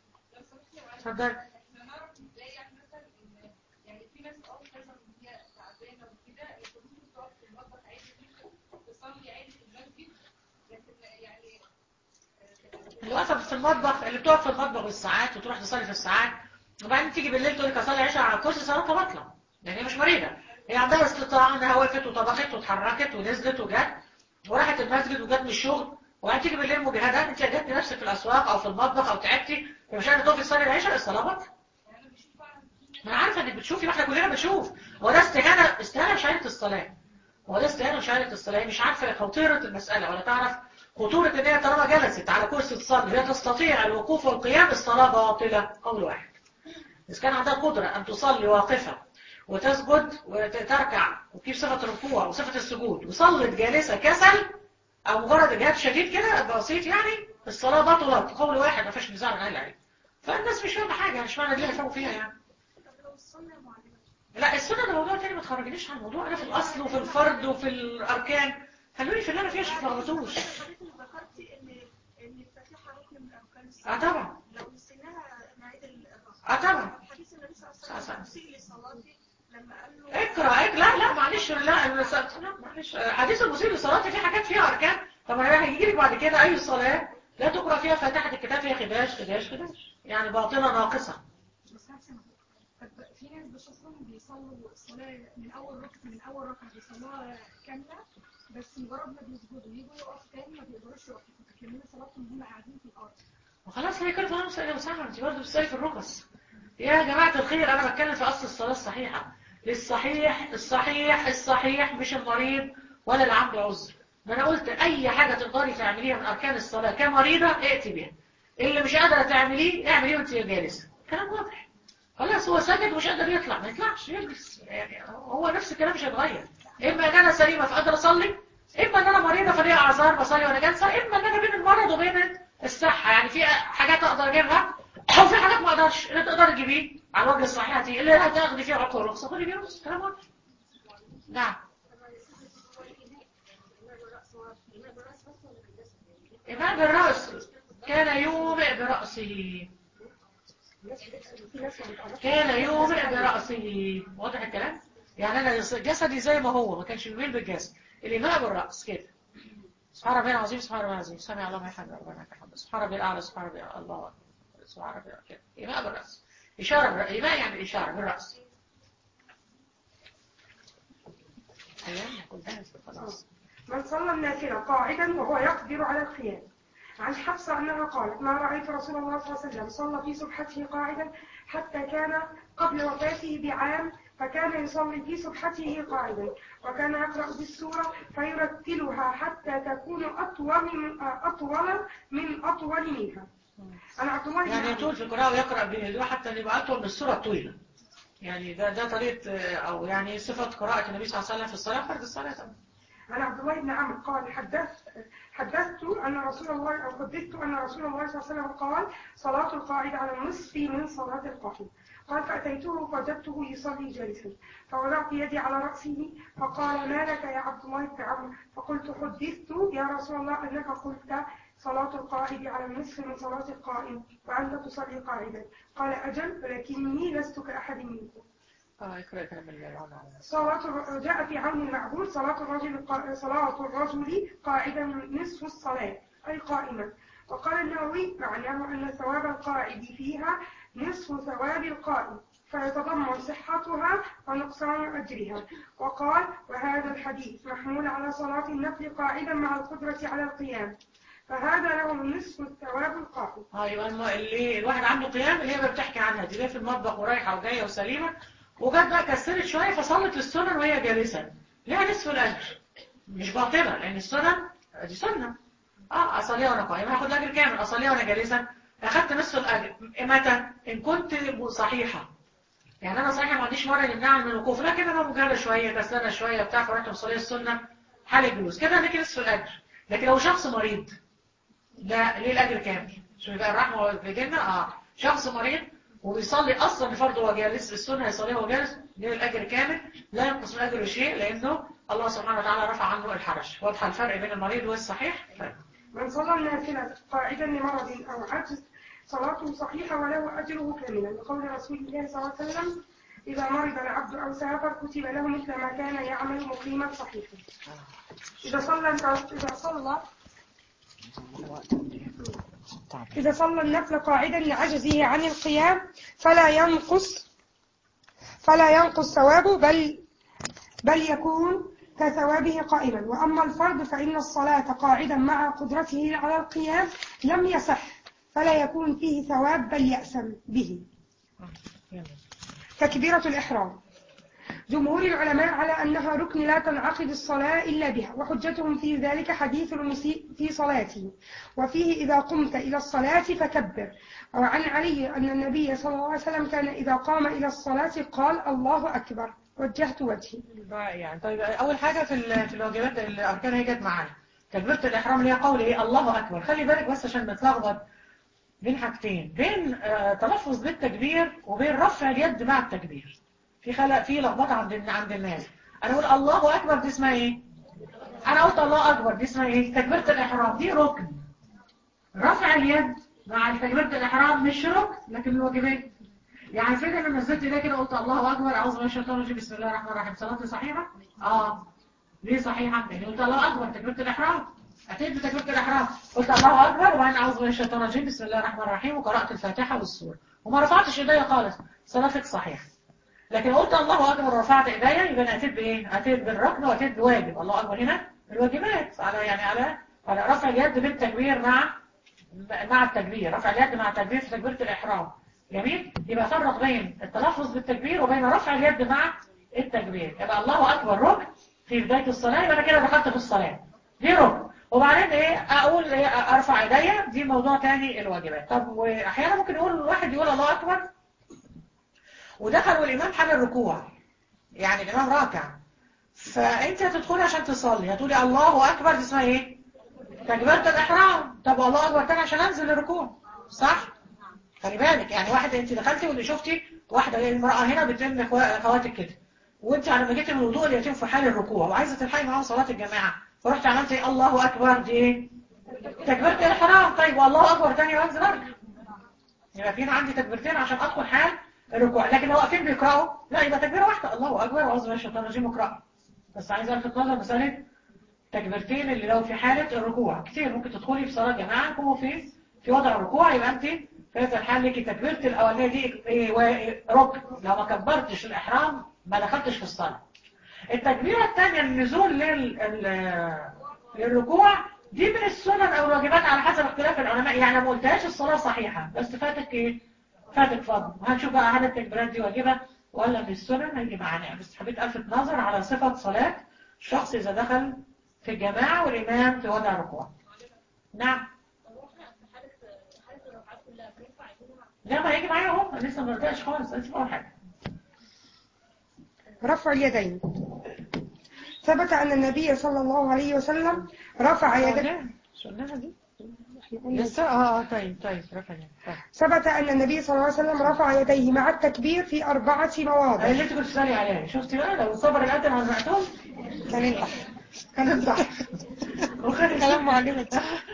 اتفضل احنا نعرف ازاي يعني مثلا ان يعني في ناس اه مثلا هي تعبانه وكده انت ممكن تقف في المطبخ عادي جدا تصلي عادي في المسجد لكن يعني اللي واقفه في المطبخ اللي بتقف في المطبخ بالساعات وتروح تصلي في الساعات وبعدين تيجي بالليل تقول لك اصلي عشاء على الكرسي صلاتها باطله يعني هي مش مريضه هي عندها استطاعه انها وقفت وطبخت واتحركت ونزلت وجت وراحت المسجد وجت من الشغل وبعدين تيجي بالليل مجهده انت اجهدتي نفسك في الاسواق او في المطبخ او تعبتي ومش قادره تقفي تصلي العشاء الصلاه باطله ما انا عارفه انك بتشوفي واحنا كلنا بنشوف هو ده استهانه استهانه بشهاده الصلاه هو ده استهانه بشهاده الصلاه هي مش عارفه خطيره المساله ولا تعرف خطوره ان هي طالما جلست على كرسي تصلي هي تستطيع الوقوف والقيام الصلاه باطله قول واحد اذا كان عندها قدره ان تصلي واقفه وتسجد وتركع وتجيب صفه الركوع وصفه السجود وصلت جالسه كسل او مجرد اجهاد شديد كده بسيط يعني الصلاه بطلت قول واحد ما فيش نزاع من اهل العلم فالناس مش فاهمه حاجه مش معنى دي يفهموا فيها يعني طب لو السنة معلمة لا السنة ده موضوع تاني ما تخرجنيش عن الموضوع انا في الاصل وفي الفرد وفي الاركان خلوني في اللي انا فيه عشان ما تلخبطوش حضرتك ذكرتي ان ان الفاتحة ركن من اركان الصلاة اه طبعا لو نسيناها نعيد الركعة اه طبعا حديث النبي صلى الله صلى عليه الله عليه وسلم مسيء لصلاتي لما قال له اقرا اقرا لا لا معلش لا المس- لا معلش حديث المسيء للصلاه في حاجات فيها اركان طب ما هيجي لك بعد كده اي صلاه لا تقرا فيها فاتحه الكتاب فيها خداش خداش خداش يعني باطله ناقصه بس هسمع. طب في ناس بشوفهم بيصلوا الصلاة من أول ركعة من أول ركعة بيصلوها كاملة بس مجرد ما بيسجدوا يجوا يقفوا تاني ما بيقدروش يقفوا فاكرين صلاتهم هم قاعدين في الأرض وخلاص هي كده خلاص يا مسامح انت برضه بتسالي في الرخص يا جماعه الخير انا بتكلم في اصل الصلاه الصحيحه للصحيح الصحيح الصحيح مش المريض ولا اللي عنده عذر ما انا قلت اي حاجه تقدري تعمليها من اركان الصلاه كمريضه ائتي بها اللي مش قادره تعمليه اعمليه وانت جالسه كلام واضح خلاص هو ساكت ومش قادر يطلع ما يطلعش يجلس يعني هو نفس الكلام مش هيتغير اما ان انا سليمه فقادره اصلي اما ان انا مريضه فليا اعذار بصلي وانا جالسه اما ان انا بين المرض وبين الصحة يعني في حاجات اقدر اجيبها او في حاجات ما اقدرش اللي تقدر تجيبيه على وجه الصحيحة دي اللي هتاخدي فيه عقل رخصة خدي بيه رخصة كلام واضح نعم إيمان بالرأس كان يومئ برأسه كان يومئ برأسه واضح الكلام؟ يعني أنا جسدي زي ما هو ما كانش بيميل بالجسد الإيماء بالرأس كده سبحان ربي العظيم سبحان ربي العظيم سمع الله ما يحمد ربنا لك الحمد سبحان ربي الأعلى سبحان ربي الله أكبر سبحان ربي كده إيماء بالرأس إشارة بالرأس إيماء يعني إشارة بالرأس أيام قلتها خلاص من صلى النافلة قاعدا وهو يقدر على القيام عن حفصة أنها قالت ما رأيت رسول الله صلى الله عليه وسلم صلى في سبحته قاعدا حتى كان قبل وفاته بعام فكان يصلي في سبحته قاعدا وكان يقرأ بالسورة فيرتلها حتى تكون أطول من أطول من أطول منها أنا عبد الله بن يعني عمرو. يطول في القراءة ويقرأ بهدوء حتى أن يبقى أطول من السورة الطويلة يعني ده ده طريقة آه، أو يعني صفة قراءة النبي صلى الله عليه وسلم في الصلاة فرد الصلاة طبعا عن عبد الله بن عمرو قال حدثت حدثت أن رسول الله أو حدثت أن رسول الله صلى الله عليه وسلم قال صلاة القائد على النصف من صلاة القائم قال فأتيته فوجدته يصلي جالسا فوضعت يدي على رأسه فقال ما لك يا عبد الله بن عمرو فقلت حدثت يا رسول الله أنك قلت صلاة القائد على النصف من صلاة القائم وأنت تصلي قاعدا قال أجل ولكني لست كأحد منكم اه اقرأ كلام الله العظيم صلاة الر- جاء في عون المعبود صلاة الرجل قا- صلاة الرجل قاعدا نصف الصلاة أي قائما وقال النووي معناه أن ثواب القائد فيها نصف ثواب القائم فيتضمن صحتها ونقصان أجرها وقال وهذا الحديث محمول على صلاة النفل قاعدا مع القدرة على القيام فهذا له نصف الثواب القائم اه يبقى الم- اللي الواحد عنده قيام اللي هي بتحكي عنها دي اللي هي في المطبخ ورايحة وجاية وسليمة وجت بقى كسرت شوية فصلت السنن وهي جالسة ليها نصف الأجر مش باطلة لأن السنن دي سنة اه أصليها وأنا قائمة هاخد الأجر كامل أصليها وأنا جالسة أخدت نصف الأجر متى؟ إن كنت صحيحة يعني أنا صحيحة ما عنديش مرة يمنعني من الوقوف لكن أنا مجرد شوية كسلانة شوية بتاع فرحت مصلية السنة حال الجلوس كده لك نصف الأجر لكن لو شخص مريض لا ليه الأجر كامل شو يبقى الرحمة في جنة اه شخص مريض وبيصلي أصلا فرض وهو جالس السنة يصليها وهو جالس ليه الأجر كامل لا ينقص من أجر شيء لأنه الله سبحانه وتعالى رفع عنه الحرج واضح الفرق بين المريض والصحيح فرق. من صلى النافلة قاعدا لمرض أو عجز صلاته صحيحة وله أجره كاملا لقول رسول الله صلى الله عليه وسلم إذا مرض العبد أو سافر كتب له مثل ما كان يعمل مقيما صحيحا إذا صلى إذا صلى إذا صلى النفل قاعدا لعجزه عن القيام فلا ينقص فلا ينقص ثوابه بل بل يكون كثوابه قائما وأما الفرض فإن الصلاة قاعدا مع قدرته على القيام لم يصح فلا يكون فيه ثواب بل يأسم به تكبيرة الإحرام جمهور العلماء على أنها ركن لا تنعقد الصلاة إلا بها وحجتهم في ذلك حديث المسيء في صلاته وفيه إذا قمت إلى الصلاة فكبر وعن علي أن النبي صلى الله عليه وسلم كان إذا قام إلى الصلاة قال الله أكبر وجهت وجهي بقى يعني طيب أول حاجة في ال- في الواجبات الأركان هي جت معانا تكبيرة الإحرام اللي هي قول إيه الله أكبر خلي بالك بس عشان نتلخبط بين حاجتين بين آه، تلفظ بالتكبير وبين رفع اليد مع التكبير في خلق في لخبطه عند عند الناس انا اقول الله اكبر دي اسمها ايه انا قلت الله اكبر دي اسمها ايه تكبيره الاحرام دي ركن رفع اليد مع تكبيره الاحرام مش ركن لكن الواجبات يعني فكرة انا نزلت ايدي كده قلت الله اكبر اعوذ بالله من الشيطان الرجيم بسم الله الرحمن الرحيم صلاتي صحيحه اه ليه صحيحه لان قلت الله اكبر تكبيره الاحرام اتيت بتكبيره الاحرام قلت الله اكبر وبعدين اعوذ بالله من الشيطان الرجيم بسم الله الرحمن الرحيم وقرات الفاتحه والسوره وما رفعتش ايديا خالص صلاتك صحيحه لكن قلت الله اكبر ورفعت ايديا يبقى انا اتيت بايه اتيت بالركن واتيت بواجب الله اكبر هنا الواجبات على يعني على على رفع اليد بالتكبير مع مع التكبير رفع اليد مع التكبير في تكبيره الاحرام جميل يبقى فرق بين التلفظ بالتكبير وبين رفع اليد مع التكبير يبقى الله اكبر ركن في بدايه الصلاه يبقى انا كده دخلت في الصلاه دي ركن وبعدين ايه اقول ايه ارفع ايديا دي موضوع تاني الواجبات طب واحيانا ممكن يقول الواحد يقول الله اكبر ودخل والإمام حال الركوع يعني الإمام راكع فأنت هتدخلي عشان تصلي هتقولي الله أكبر دي اسمها إيه؟ تكبيرة الإحرام طب الله أكبر تاني عشان أنزل الركوع صح؟ خلي بالك يعني واحدة أنت دخلتي واللي شفتي واحدة المرأة هنا بتلم خوا- خواتك كده وأنت على ما جيتي من الوضوء اليتيم في حال الركوع وعايزة تلحقي معاهم صلاة الجماعة فرحت عملت إيه الله أكبر دي إيه؟ تكبيرة الإحرام طيب والله أكبر تاني وأنزل أرجع يبقى فينا عندي تكبيرتين عشان أدخل حال الركوع لكن لو واقفين بيقرأوا لا يبقى تكبيرة واحدة الله أكبر وأعوذ بالله من الشيطان الرجيم اقرأ بس عايز ألفت نظر مسألة تكبيرتين اللي لو في حالة الركوع كتير ممكن تدخلي في صلاة جماعة تكونوا في في وضع الركوع يبقى انت في هذا الحال لك تكبيرة الأولانية دي إيه، و- ركن لو ما كبرتش الإحرام ما دخلتش في الصلاة التكبيرة الثانية النزول لل... ال- للركوع دي من السنن أو الواجبات على حسب اختلاف العلماء يعني ما قلتهاش الصلاة صحيحة بس فاتك ايه فاتك فضل وهنشوف بقى هل التكبيرات دي واجبة ولا من السنن هيجي معانا بس حبيت ألفت نظر على صفة صلاة الشخص إذا دخل في الجماعة والإمام في وضع الركوع نعم طب واحنا في حالة حالة الركعات كلها بنرفع ايدينا لا ما هيجي معايا اهو أنا لسه ما بدأش خالص لسه أول حاجة رفع اليدين ثبت أن النبي صلى الله عليه وسلم رفع يديه شلناها دي لسه اه اه طيب طيب رفع يدي. طيب ثبت أن النبي صلى الله عليه وسلم رفع يديه مع التكبير في أربعة أنا مواضع اللي انت كنت تسألي عليها شفتي بقى لو صبر القدم على المقتول كان انتح كان صح وخد كلام معلمة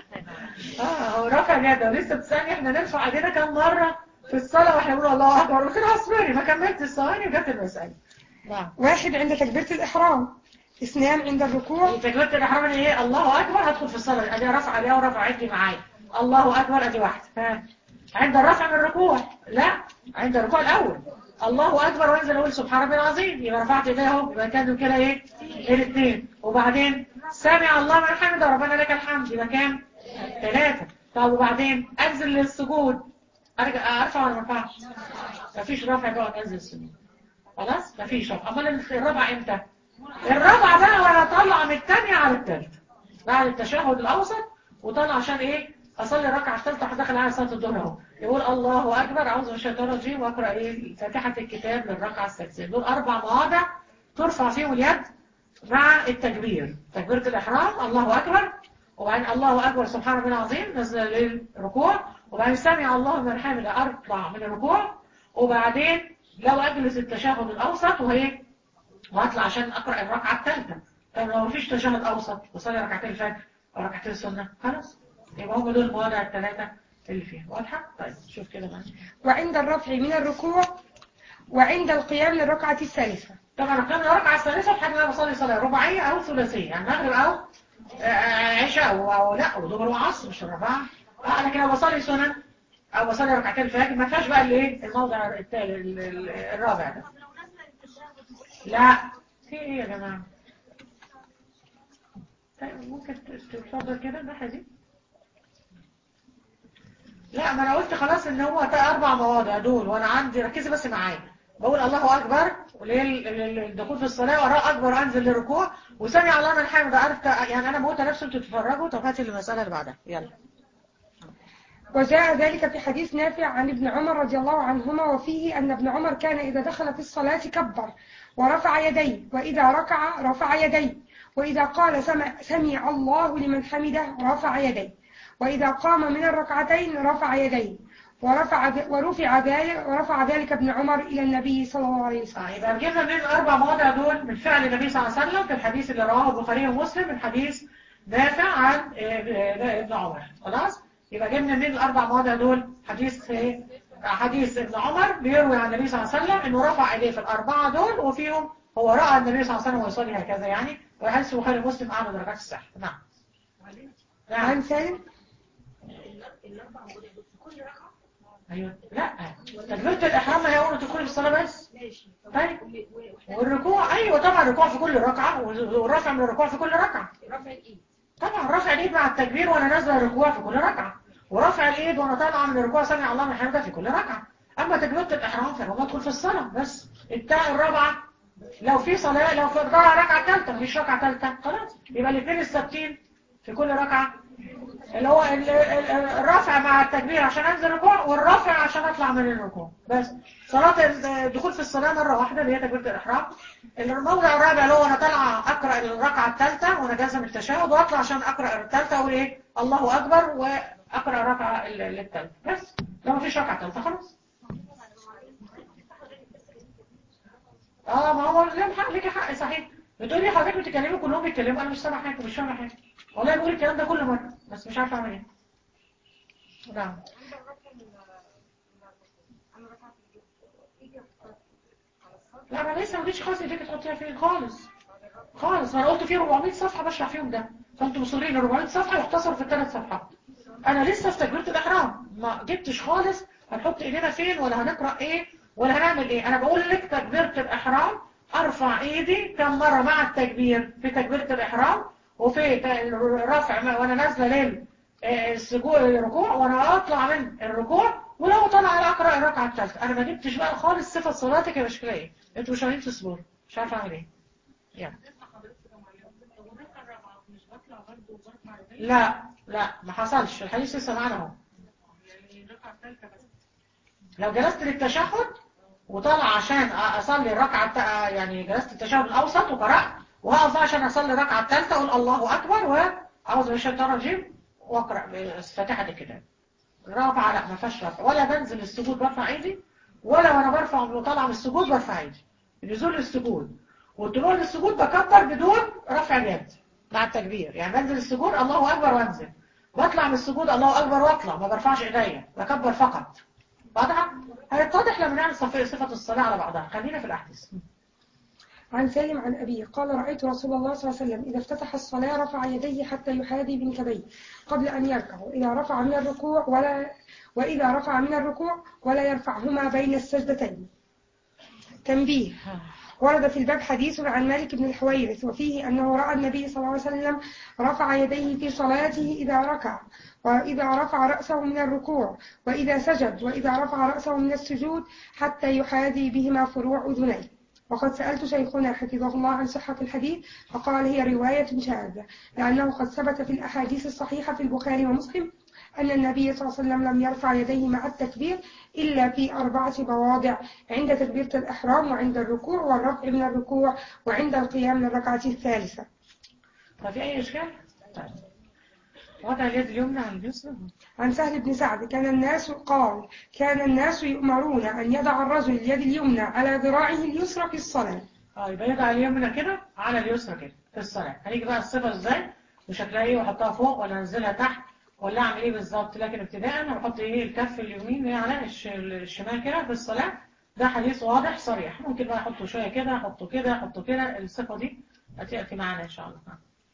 اه هو رفع يده ولسه بتسألني احنا نرفع ايدينا كام مرة في الصلاة واحنا بنقول الله اكبر قلت لها اصبري ما كملت الثواني وجت المسألة نعم واحد عند تكبيرة الإحرام اثنان عند الركوع تكبيرة الإحرام اللي ايه الله أكبر هدخل في الصلاة ادي رفع عليها ورفع عدي معايا الله أكبر ادي واحد ها عند الرفع من الركوع لا عند الركوع الأول الله أكبر وانزل أقول سبحان ربي العظيم يبقى رفعت ايديه اهو يبقى كانوا كده ايه الاثنين وبعدين سامع الله من حمده ربنا لك الحمد يبقى كام ثلاثة طب وبعدين أنزل للسجود أرجع أرفع ولا ما أرفعش مفيش رفع بقى وأنزل السجود خلاص مفيش رفع أمال الرابع إمتى الرابعة بقى وانا طالعة من التانية على التالتة بعد التشهد الأوسط وطالع عشان ايه أصلي الركعة الثالثة هدخل على صلاة الظهر اهو يقول الله أكبر أعوذ من الشيطان الرجيم وأقرأ ايه فاتحة الكتاب للركعة السادسة دول أربع مواضع ترفع فيهم اليد مع التكبير تكبيرة الإحرام الله أكبر وبعدين الله أكبر سبحان ربنا العظيم نزل للركوع وبعدين سمع الله من حامد أطلع من الركوع وبعدين لو أجلس التشهد الأوسط وهي وهطلع عشان أقرأ الركعة الثالثة طيب لو مفيش تشهد أوسط وصلي ركعتين الفجر أو ركعتين السنة خلاص يبقى هم دول المواضع الثلاثة اللي فيها واضحة؟ طيب شوف كده معايا وعند الرفع من الركوع وعند القيام للركعة الثالثة طبعا كان الركعة الثالثة في حاجة أنا بصلي صلاة رباعية أو ثلاثية يعني مغرب أو آه، عشاء أو, أو لا أو ظهر وعصر مش الرباعة آه لكن لو بصلي سنن أو بصلي ركعتين الفجر ما فيهاش بقى الايه الموضع التالي ال- ال- الرابع ده لا في ايه يا جماعة طيب ممكن ت- تتفضل كده الناحية دي لا ما انا قلت خلاص ان هو تا- اربع مواضع دول وانا عندي ركزي بس معايا بقول الله اكبر وللدخول في الصلاة وراء اكبر انزل للركوع وسمع الله من حمد عرفت يعني انا موتى نفسي انتوا تتفرجوا طب هاتي المسألة اللي بعدها يلا وجاء ذلك في حديث نافع عن ابن عمر رضي الله عنهما وفيه أن ابن عمر كان إذا دخل في الصلاة كبر ورفع يديه وإذا ركع رفع يديه وإذا قال سمع, سمع الله لمن حمده رفع يديه وإذا قام من الركعتين رفع يديه ورفع ذ- ورفع ذلك ورفع ذلك ابن عمر إلى النبي صلى الله عليه وسلم آه، يبقى جبنا من الأربع مواضع دول من فعل النبي صلى الله عليه وسلم في الحديث اللي رواه البخاري ومسلم من حديث نافع عن آه، آه، ابن عمر خلاص يبقى جبنا من الأربع مواضع دول حديث آه، حديث ابن عمر بيروي عن النبي صلى الله عليه وسلم انه رفع ايديه في الأربعة دول وفيهم هو رأى النبي صلى الله عليه وسلم ويصلي هكذا يعني وحديث البخاري ومسلم أعلى درجات الصحة نعم نعم عن سالم الاربع مواضيع دول في كل ركعه ايوه لا تكبيرة الإحرام هي أول تكون في الصلاة بس ماشي طيب و- و- واحنا والركوع أيوة طبعا الركوع في كل ركعة والرفع من الركوع في كل ركعة رفع الايد طبعا رفع الايد مع التكبير وانا نازله الركوع في كل ركعه ورفع الايد وانا طالعه من الركوع سمع الله من حمده في كل ركعه اما تكبيره الاحرام فانا بدخل في الصلاه بس التاء الرابعه لو في صلاه لو في ضاع ركعه ثالثه مفيش ركعه ثالثه خلاص يبقى الاثنين الثابتين في كل ركعه اللي هو ال- ال- الرفع مع التكبير عشان انزل ركوع والرفع عشان اطلع من الركوع بس صلاة الدخول في الصلاة مرة واحدة اللي هي تكبيرة الإحرام الموضع الرابع اللي هو أنا طالعة أقرأ الركعة الثالثة وأنا جازة من التشهد وأطلع عشان أقرأ الثالثة أقول إيه الله أكبر وأقرأ الركعة ال- ال- الثالثة بس لو مفيش ركعة ثالثة خلاص اه ما هو لهم حق ليكي حق صحيح بتقولي حضرتك بتتكلموا كلهم بيتكلموا انا مش سامع حاجه مش فاهمه حاجه والله بقول الكلام ده كل مره بس مش عارفه اعمل ايه نعم لا ما لسه ما جيتش خالص ايديك تحطيها فين خالص خالص ما انا قلت فيه 400 صفحه بشرح فيهم ده فانتوا مصرين ال 400 صفحه يختصر في الثلاث صفحات انا لسه في تكبيره الاحرام ما جبتش خالص هنحط ايدينا فين ولا هنقرا ايه ولا هنعمل ايه انا بقول لك تكبيره الاحرام ارفع ايدي كم مره مع التكبير في تكبيره الاحرام وفي ت- الرفع ما- وانا نازله لل آه، السجود الركوع وانا اطلع من الركوع ولو طلع على اقرا الركعه الثالثه انا ما جبتش بقى خالص صفه صلاتك يا مشكله ايه انتوا مش عارفين تصبروا مش عارفه اعمل ايه يعني لا لا ما حصلش الحديث لسه معانا اهو لو جلست للتشهد وطلع عشان أ- اصلي الركعه الت- يعني جلست التشهد الاوسط وقرات وهقف عشان اصلي الركعه الثالثه اقول الله اكبر واعوذ من الشيطان الرجيم واقرا فاتحه الكتاب رافع لا ما فيهاش رفع ولا بنزل السجود برفع ايدي ولا وانا برفع وطالع من السجود برفع ايدي نزول السجود والطلوع للسجود بكبر بدون رفع اليد مع التكبير يعني بنزل السجود الله اكبر وانزل بطلع من السجود الله اكبر واطلع ما برفعش ايديا بكبر فقط واضحه هيتضح لما نعمل صف- صفه الصلاه على بعضها خلينا في الاحاديث عن سالم عن أبيه قال رأيت رسول الله صلى الله عليه وسلم إذا افتتح الصلاة رفع يديه حتى يحاذي بنكبيه قبل أن يركع وإذا رفع من الركوع ولا وإذا رفع من الركوع ولا يرفعهما بين السجدتين تنبيه ورد في الباب حديث عن مالك بن الحويرث وفيه أنه رأى النبي صلى الله عليه وسلم رفع يديه في صلاته إذا ركع وإذا رفع رأسه من الركوع وإذا سجد وإذا رفع رأسه من السجود حتى يحاذي بهما فروع أذنيه وقد سألت شيخنا حفظه الله عن صحة الحديث فقال هي رواية شاذة لأنه قد ثبت في الأحاديث الصحيحة في البخاري ومسلم أن النبي صلى الله عليه وسلم لم يرفع يديه مع التكبير إلا في أربعة مواضع عند تكبيرة الإحرام وعند الركوع والرفع من الركوع وعند القيام من الركعة الثالثة ففي اي اشكال طيب وضع اليد اليمنى على اليسرى عن سهل بن سعد كان الناس قال كان الناس يؤمرون أن يضع الرجل اليد اليمنى على ذراعه اليسرى في الصلاة اه يبقى يضع اليمنى كده على اليسرى كده في الصلاة هنيجي بقى الصفة ازاي وشكلها ايه واحطها فوق ولا انزلها تحت ولا اعمل ايه بالظبط لكن ابتداء انا بحط ايه الكف اليمين ايه على الش- الشمال كده في الصلاة ده حديث واضح صريح ممكن بقى احطه شوية كده احطه كده احطه كده الصفة دي هتأتي معانا ان شاء الله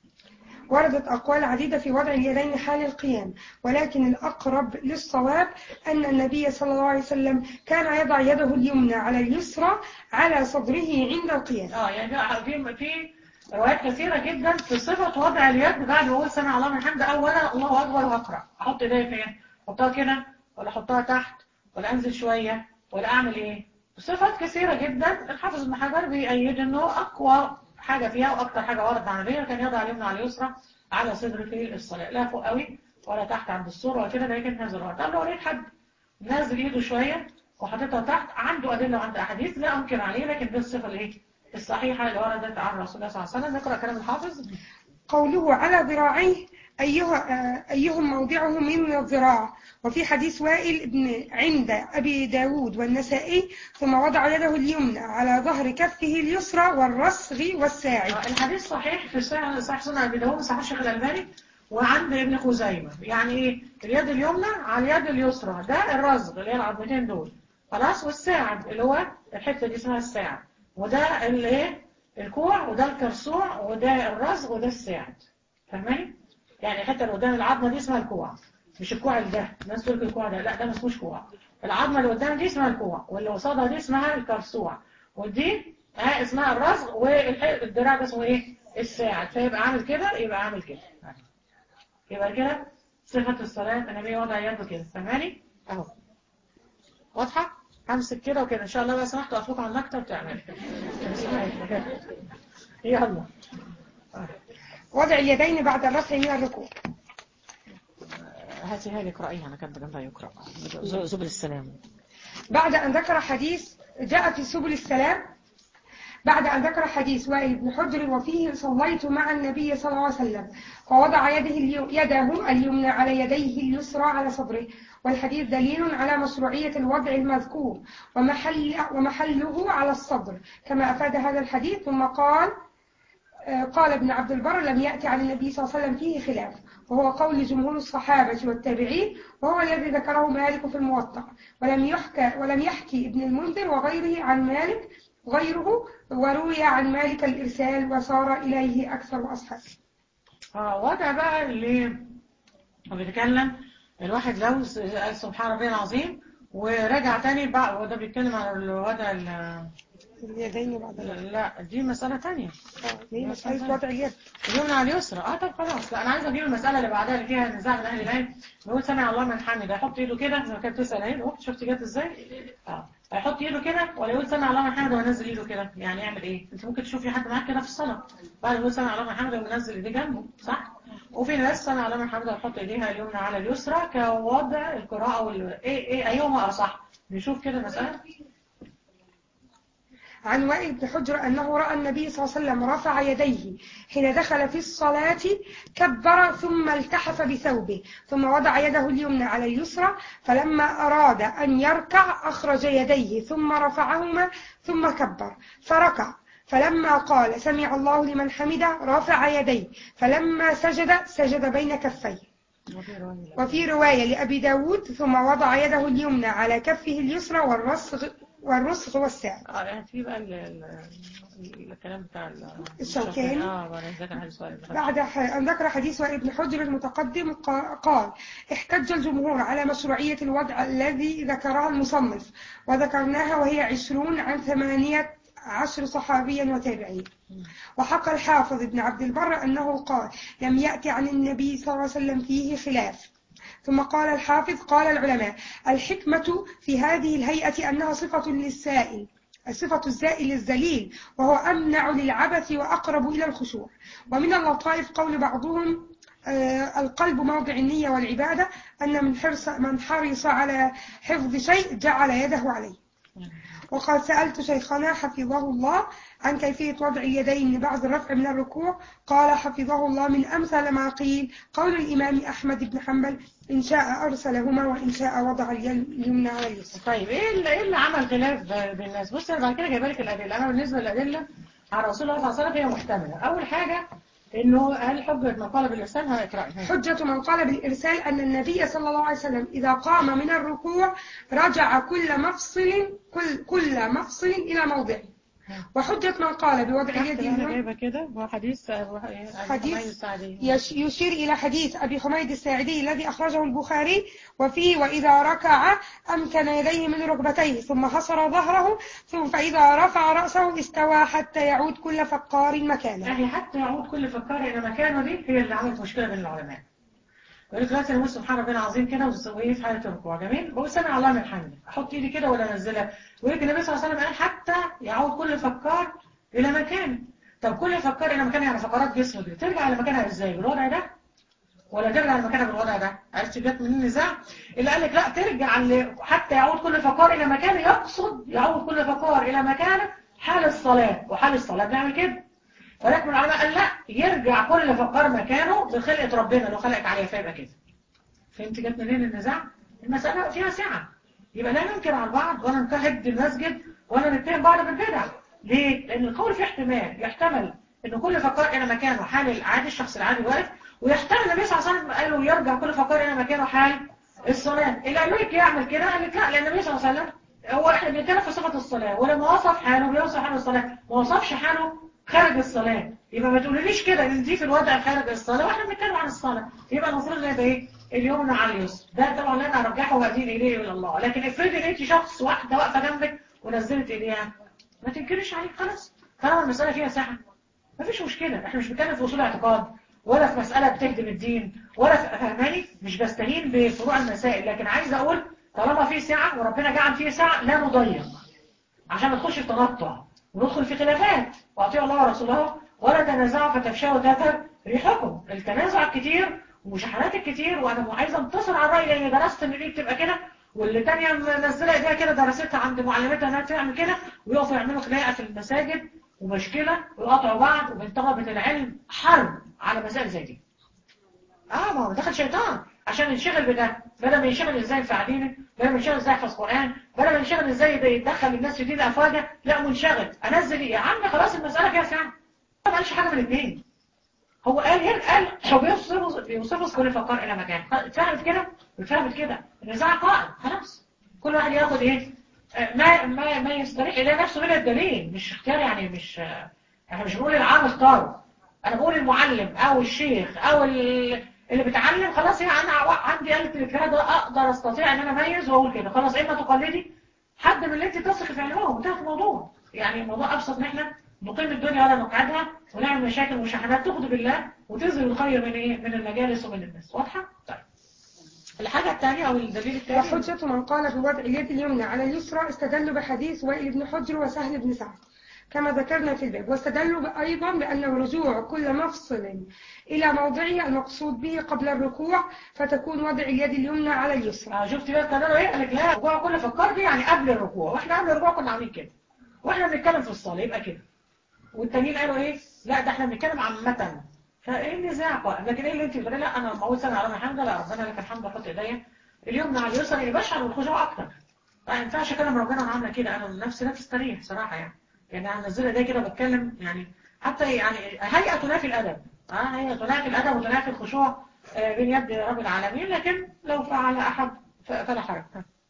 وردت أقوال عديدة في وضع اليدين حال القيام ولكن الأقرب للصواب أن النبي صلى الله عليه وسلم كان يضع يده اليمنى على اليسرى على صدره عند القيام اه يعني بقى في في روايات كثيرة جدا في صفة وضع اليد بعد ما اقول سمع الله من حمد اولا الله اكبر واقرا احط ايديا فين احطها كده ولا احطها تحت ولا انزل شوية ولا اعمل ايه صفات كثيرة جدا الحافظ ابن حجر بيأيد انه اقوى حاجة فيها واكتر حاجة وردت عن النبي كان يضع اليمنى على اليسرى على صدر في الصلاة لا فوق قوي ولا تحت عند السور ولا كده ده كان هذا الوقت طب لو لقيت حد نازل ايده شوية وحاططها تحت عنده أدلة وعنده أحاديث لا أنكر عليه لكن ده الصفة الايه الصحيحة اللي وردت عن رسول الله صلى الله عليه وسلم نقرأ كلام الحافظ قوله على ذراعيه أيها آه، أيهم موضعه من الذراع وفي حديث وائل بن عند أبي داود والنسائي ثم وضع يده اليمنى على ظهر كفه اليسرى والرسغ والساعد الحديث صحيح في صحيح صحيح سنة أبي داود صحيح الشيخ الألباني وعند ابن خزيمة يعني إيه اليد اليمنى على اليد اليسرى ده الرزغ اللي هي العظمتين دول خلاص والساعد اللي هو الحتة دي اسمها الساعد وده اللي ايه الكوع وده الكرسوع وده الرزغ وده الساعد فاهماني يعني الحتة اللي قدام العظمة دي اسمها الكوع مش الكوع اللي ده الناس تقول الكوع ده لا ده ما اسموش كوع العظمة اللي قدام دي اسمها الكوع واللي قصادها دي اسمها الكرسوع ودي ها اسمها الرزغ والدراع ده اسمه ايه الساعد فيبقى عامل كده يبقى عامل كده يبقى كده صفة الصلاة النبي وضع يده كده فاهماني اهو واضحة همسك كده وكده ان شاء الله بقى سمحت اقف على المكتب تعمل يلا وضع اليدين بعد الرفع من الركوع هاتيها لي اقرأيها أنا كنت جنبها يقرأ ز- زبل السلام بعد أن ذكر حديث جاء في سبل السلام بعد أن ذكر حديث وائل بن حجر وفيه صليت مع النبي صلى الله عليه وسلم ووضع يده, اليو يده اليمنى على يديه اليسرى على صدره والحديث دليل على مشروعية الوضع المذكور ومحل ومحله على الصدر كما أفاد هذا الحديث ثم قال آه، قال ابن عبد البر لم يأتي عن النبي صلى الله عليه وسلم فيه خلاف وهو قول جمهور الصحابة والتابعين وهو الذي ذكره مالك في الموطأ ولم يحكى ولم يحكي ابن المنذر وغيره عن مالك غيره وروي عن مالك الإرسال وصار إليه أكثر أصحابه اه وضع بقى اللي بيتكلم الواحد لو س- قال سبحان ربي العظيم ورجع تاني بقى وده بيتكلم على الوضع ال- اليدين بعد لا دي مسألة تانية هي مسألة وضع اليد اليمنى على اليسرى اه طب خلاص لا انا عايزه اجيب المسألة اللي بعدها اللي فيها نزاع من اهل العلم نقول سمع الله من حمده يحط ايده كده زي ما كانت بتسأل اهي اهو شفت جت ازاي اه هيحط ايده كده ولا يقول سمع الله من حمده وينزل ايده كده يعني يعمل ايه انت ممكن تشوفي حد معاك كده في الصلاة بعد ما يقول سمع الله من حمده وينزل ايديه جنبه صح وفي ناس سمع الله من حمده ويحط ايديها اليمنى على اليسرى كوضع القراءة وال... ايه ايه ايهما اصح نشوف كده المسألة عن وائل بن حجر أنه رأى النبي صلى الله عليه وسلم رفع يديه حين دخل في الصلاة كبر ثم التحف بثوبه ثم وضع يده اليمنى على اليسرى فلما أراد أن يركع أخرج يديه ثم رفعهما ثم كبر فركع فلما قال سمع الله لمن حمده رفع يديه فلما سجد سجد بين كفيه وفي رواية وفي رواية لأبي داود ثم وضع يده اليمنى على كفه اليسرى والرسغ, والرسغ والساعد اه يعني في بقى ال- ال- الكلام بتاع ال- الشوكاني. اه وانا ذاكر حديث وائل بن بعد ح- أن ذكر حديث وائل بن حجر المتقدم قا- قال احتج الجمهور على مشروعية الوضع الذي ذكرها المصنف وذكرناها وهي عشرون عن ثمانية عشر صحابيا وتابعين وحكى الحافظ ابن عبد البر أنه قال لم يأتي عن النبي صلى الله عليه وسلم فيه خلاف ثم قال الحافظ قال العلماء الحكمة في هذه الهيئة أنها صفة للسائل صفة الزائل الذليل وهو أمنع للعبث وأقرب إلى الخشوع ومن اللطائف قول بعضهم آه، القلب موضع النية والعبادة أن من حرص من حرص على حفظ شيء جعل يده عليه وقد سألت شيخنا حفظه الله عن كيفية وضع اليدين بعد الرفع من الركوع قال حفظه الله من أمثل ما قيل قول الإمام أحمد بن حنبل إن شاء أرسلهما وإن شاء وضع اليمنى على اليسرى طيب ايه اللي, إيه اللي عمل خلاف بين الناس بص انا بعد كده جايبه لك الادله انا بالنسبه للادله على رسول الله صلى الله عليه وسلم هي محتمله اول حاجه انه هل حجه من قال بالارسال هاقراها حجة من قال بالإرسال أن النبي صلى الله عليه وسلم إذا قام من الركوع رجع كل مفصل كل, كل مفصل إلى موضعه وحجة من قال بوضع اليد انا اليمنى جايبه كده هو حديث أبو- حديث حميد السعدي يش- يشير إلى حديث أبي حميد الساعدي الذي أخرجه البخاري وفيه وإذا ركع أمكن يديه من ركبتيه ثم حصر ظهره ثم فإذا رفع رأسه استوى حتى يعود كل فقار مكانه يعني حتى يعود كل فكار الى مكانه دي هي اللي عملت مشكله بين العلماء يقول لك دلوقتي انا بقول سبحان ربنا العظيم كده وهي في حاله الركوع جميل بقول سمع الله من حمده احط ايدي كده ولا انزلها ويقول لك النبي صلى الله عليه وسلم قال حتى يعود كل فكار الى مكانه طب كل فكار الى مكانه يعني فقرات جسمه دي ترجع الى مكانها ازاي بالوضع ده ولا ترجع لمكانها بالوضع ده عرفت جت من النزاع اللي قال لك لا ترجع ل- حتى يعود كل فقار الى مكانه يقصد يعود كل فقار الى مكانه حال الصلاه وحال الصلاه بنعمل كده ولكن العلماء قال لا يرجع كل فقار مكانه بخلقة ربنا لو خلقك عليها فيبقى كده فهمت جت منين النزاع المسألة فيها سعة يبقى لا ننكر على بعض ولا نكهد المسجد ولا نتهم بعض بالبدع ليه؟ لأن القول فيه احتمال يحتمل ان كل فقار الى مكانه حال العادي الشخص العادي واقف ويحتمل النبي صلى الله عليه وسلم قالوا يرجع كل فقار الى مكانه حال الصلاة اللي قال لك يعمل كده قال لك لا لان النبي صلى الله عليه وسلم هو احنا بنتكلم في صفة الصلاة ولما وصف حاله بيوصف حال الصلاة ما وصفش حاله خارج الصلاة يبقى ما تقوليليش كده ان دي في الوضع خارج الصلاة واحنا بنتكلم عن الصلاة يبقى المفروض ان يبقى ايه اليمنى على اليسر ده طبعا لا انا ارجحه وادين اليه الى الله لكن افرضي لقيتي شخص واحده واقفه جنبك ونزلت ايديها ما تنكريش عليه خلاص طالما المساله فيها ساعه مفيش مشكله احنا مش بنتكلم في اصول اعتقاد ولا في مساله بتهدم الدين ولا في فهماني مش بستهين بفروع المسائل لكن عايز اقول طالما في ساعه وربنا جعل فيه ساعه لا نضيق عشان ما تخش في تنطع وندخل في خلافات واطيعوا الله ورسوله ولا تنازعوا فتفشلوا وتذهب ريحكم التنازع كتير ومشاحنات الكتير وانا عايزه انتصر على الراي لان درست ان دي بتبقى كده واللي تانية منزله ايديها كده درستها عند معلمتها انها تعمل كده ويقفوا يعملوا خناقه في المساجد ومشكله ويقاطعوا بعض ومن طلبه العلم حرب على مسائل زي دي اه ما هو دخل شيطان عشان ينشغل بده بدل ما ينشغل ازاي ينفع دينه بدل ما ينشغل ازاي يحفظ قران بدل ما ينشغل ازاي يدخل الناس في دين افواجه لا منشغل انزل ايه يا عم خلاص المساله فيها ساعه ما قالش حاجه من الاثنين هو قال هنا قال هو بيوصف بيوصف كل فقار الى مكان اتفهمت كده اتفهمت كده النزاع قائم خلاص كل واحد ياخد ايه آه، ما ما ما يستريح الى نفسه من الدليل مش اختيار يعني مش آه، احنا مش بنقول العام اختاروا انا بقول المعلم او الشيخ او ال- اللي بيتعلم خلاص يعني انا عندي آلة الاجتهاد اقدر استطيع ان انا اميز واقول كده خلاص اما تقلدي حد من اللي انت تثق في علمهم انتهى الموضوع يعني الموضوع ابسط ان احنا نقيم الدنيا ولا نقعدها ونعمل مشاكل ومشاحنات تغضب بالله وتنزل الخير من ايه من المجالس ومن الناس واضحه طيب الحاجه الثانيه او الدليل الثاني وحجة من قال بوضع اليد اليمنى على اليسرى استدلوا بحديث وائل بن حجر وسهل بن سعد كما ذكرنا في الباب واستدلوا أيضا بأنه رجوع كل مفصل إلى موضعه المقصود به قبل الركوع فتكون وضع اليد اليمنى على اليسرى اه شفت بقى قالوا ايه قال لك لا الركوع كله فكر دي يعني قبل الركوع واحنا قبل الركوع كنا عاملين كده واحنا بنتكلم في الصلاه يبقى كده والتانيين قالوا ايه لا ده احنا بنتكلم عامه فايه النزاع بقى لكن ايه اللي انت بتقولي لا انا موت سنه على الحمد لا ربنا لك الحمد احط ايديا اليمنى على اليسرى اللي بشعر بالخشوع اكتر ما ينفعش اكلم ربنا وانا عامله كده انا نفسي لا تستريح صراحه يعني يعني انا منزله ايديا كده بتكلم يعني حتى يعني هيئه تنافي الادب اه هيئه تنافي الادب وتنافي الخشوع آه، بين يد رب العالمين لكن لو فعل احد ف- فلا حرج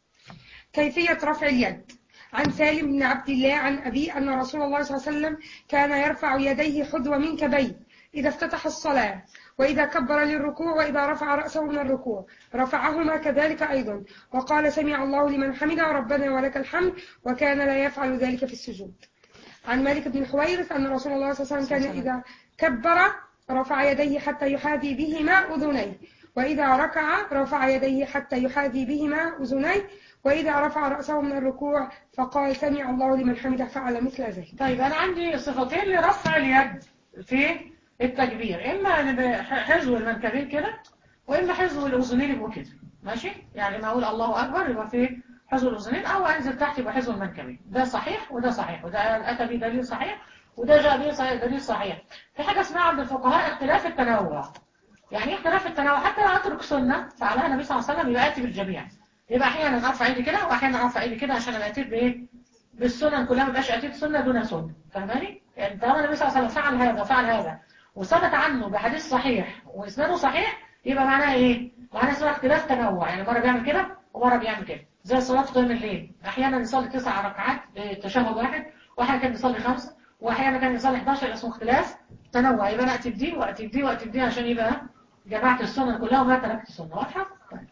كيفية رفع اليد عن سالم بن عبد الله عن أبي أن رسول الله صلى الله عليه وسلم كان يرفع يديه حذو منكبيه إذا افتتح الصلاة وإذا كبر للركوع وإذا رفع رأسه من الركوع رفعهما كذلك أيضا وقال سمع الله لمن حمده ربنا ولك الحمد وكان لا يفعل ذلك في السجود عن مالك بن الحويرث أن رسول الله صلى الله عليه وسلم كان إذا كبر رفع يديه حتى يحاذي بهما أذنيه وإذا ركع رفع يديه حتى يحاذي بهما أذنيه وإذا رفع رأسه من الركوع فقال سمع الله لمن حمده فعل مثل ذلك طيب انا عندي صفتين لرفع اليد في التكبير اما إن حذو المنكبين كده واما حذو الاذنين يبقوا كده ماشي يعني ما اقول الله اكبر يبقى في حذو الاذنين او انزل تحت يبقى حذو المنكبين ده صحيح وده صحيح وده اتى به دليل صحيح وده جاء به صحيح دليل صحيح في حاجه اسمها عند الفقهاء اختلاف التنوع يعني ايه اختلاف التنوع حتى لو اترك سنه فعلها النبي صلى الله عليه وسلم يبقى اتي بالجميع يبقى احيانا ارفع ايدي كده واحيانا ارفع ايدي كده عشان ابقى اتيت بايه بالسنن كلها ما يبقاش اتيت سنه دون سنه فاهماني يعني طالما النبي صلى الله عليه وسلم فعل هذا وفعل هذا وثبت عنه بحديث صحيح واسناده صحيح يبقى معناها ايه معناها اسمها اختلاف تنوع يعني مره بيعمل كده ومره بيعمل كده زي صلاه قيام الليل احيانا يصلي تسع ركعات بتشهد واحد واحيانا كان يصلي خمسه واحيانا كان يصلي 11 اسمه اختلاف تنوع يبقى انا اتي بدي واتي بدي واتي بدي عشان يبقى جمعت السنن كلها وما تركت السنه واضحه طيب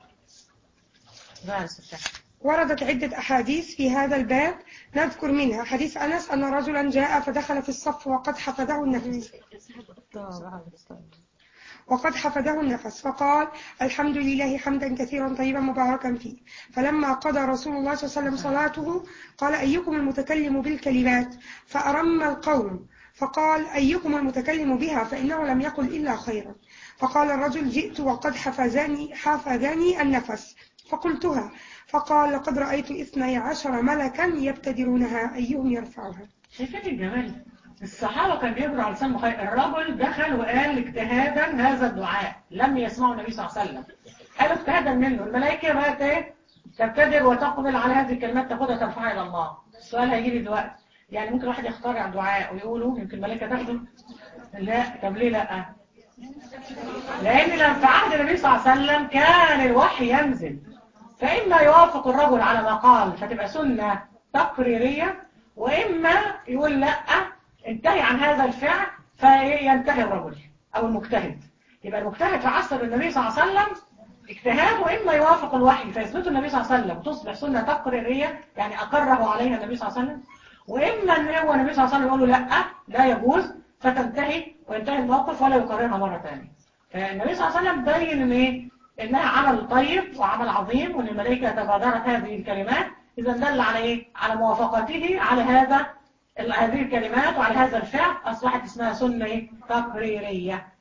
بس بتاع. وردت عدة أحاديث في هذا الباب نذكر منها حديث أنس أن رجلا جاء فدخل في الصف وقد حفظه النفس وقد حفظه النفس فقال الحمد لله حمدا كثيرا طيبا مباركا فيه فلما قضى رسول الله صلى الله عليه وسلم صلاته قال أيكم المتكلم بالكلمات فأرم القوم فقال أيكم المتكلم بها فإنه لم يقل إلا خيرا فقال الرجل جئت وقد حفظني حفظني النفس فقلتها فقال لقد رأيت اثني عشر ملكا يبتدرونها أيهم يرفعها شايفين الجمال الصحابة كان بيقروا على لسان بخير الرجل دخل وقال اجتهادا هذا الدعاء لم يسمعه النبي صلى الله عليه وسلم قالوا اجتهادا منه الملائكة بقت ايه تبتدر وتقبل على هذه الكلمات تاخدها ترفعها إلى الله السؤال هيجي لي دلوقتي يعني ممكن واحد يخترع دعاء ويقوله يمكن الملائكة تاخده لا طب ليه لا لأن لما في عهد النبي صلى الله عليه وسلم كان الوحي ينزل فإما يوافق الرجل على ما قال فتبقى سنة تقريرية وإما يقول لا انتهي عن هذا الفعل فينتهي الرجل أو المجتهد يبقى المجتهد في عصر النبي صلى الله عليه وسلم اجتهاد وإما يوافق الوحي فيثبته النبي صلى الله عليه وسلم وتصبح سنة تقريرية يعني أقره عليها النبي صلى الله عليه وسلم وإما أن هو النبي صلى الله عليه وسلم يقول له لا لا يجوز فتنتهي وينتهي الموقف ولا يكررها مرة ثانية فالنبي صلى الله عليه وسلم بين ان ايه انها عمل طيب وعمل عظيم وان الملائكة تبادرت هذه الكلمات اذا دل على ايه على موافقته على هذا ال- هذه الكلمات وعلى هذا الفعل اصبحت اسمها سنة ايه؟ تقريرية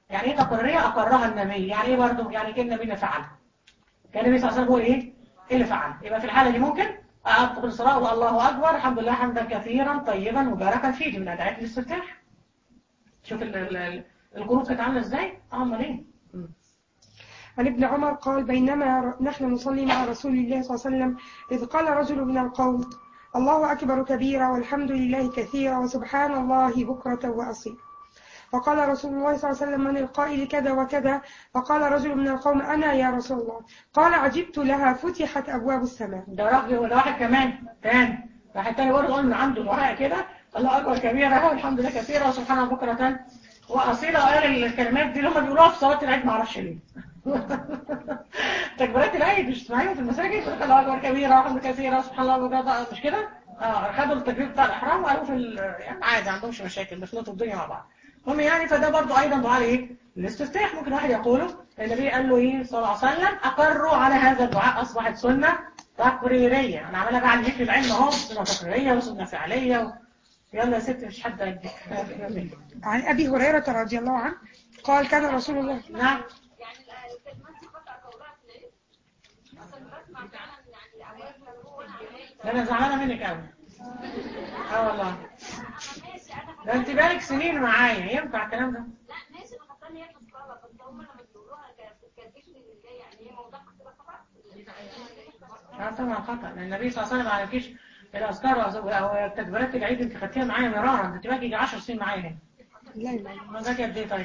يعني ايه تقريرية أقرها النبي يعني ايه برضه يعني كان النبي اللي فعلها كان النبي صلى الله عليه وسلم هو ايه إيه اللي فعل يبقى في الحالة دي ممكن أدخل الصلاة وأقول الله أكبر الحمد لله حمدا كثيرا طيبا مباركا فيه دي من أدعية الاستفتاح شوف ال- ال- ال- القنوت كانت عاملة ازاي عاملة ايه عن ابن عمر قال بينما ر- نحن نصلي مع رسول الله صلى الله عليه وسلم إذ قال رجل من القوم الله أكبر كبيرا والحمد لله كثيرا وسبحان الله بكرة وأصيلا فقال رسول الله صلى الله عليه وسلم من القائل كذا وكذا فقال رجل من القوم أنا يا رسول الله قال عجبت لها فتحت أبواب السماء ده راجل ده واحد كمان تاني واحد تاني برضه قال من عنده الوعاء كده الله أكبر كبيرا والحمد لله كثيرا وسبحان الله بكرة وأصيلا وقال الكلمات دي اللي هم بيقولوها في صلاة العيد معرفش ليه تكبيرات العيد مش تسمعيهم في المساجد يقول لك الله أكبر كبيرا والحمد لله كثيرا وسبحان الله بكرة مش كده؟ اه خدوا التكبير بتاع الإحرام وقالوا في ال- يعني عادي ما عندهمش مشاكل بيخلطوا الدنيا مع بعض المهم يعني فده برضه أيضا دعاء إيه؟ الاستفتاح ممكن واحد يقوله النبي قال له إيه صلى الله عليه وسلم أقروا على هذا الدعاء أصبحت سنة تقريرية أنا عمالة بعد ذكر العلم أهو سنة تقريرية وسنة فعلية و... يلا يا ست مش حد قدك عن أبي هريرة رضي الله عنه قال كان رسول الله نعم يعني ال- الكلمات دي قطع قولها في العيد اصلا بسمع فعلا يعني اوقات هو انا عملت ده أنا زعلانة منك أوي اه والله انا ماشي انا ده أنت بقالك سنين معايا ينفع الكلام ده لا ماشي انا حاطه ان هي في الصلاه بس هم لما بيقولوها كالذكر ازاي يعني هي موضوع كده طبعا اه طبعا خطأ لأن النبي صلى الله عليه وسلم ما عليكيش الأذكار أو أو تكبيرات العيد أنت خدتيها معايا مرارا أنت باقي 10 سنين معايا هنا لا لا ما باقي قد إيه طيب؟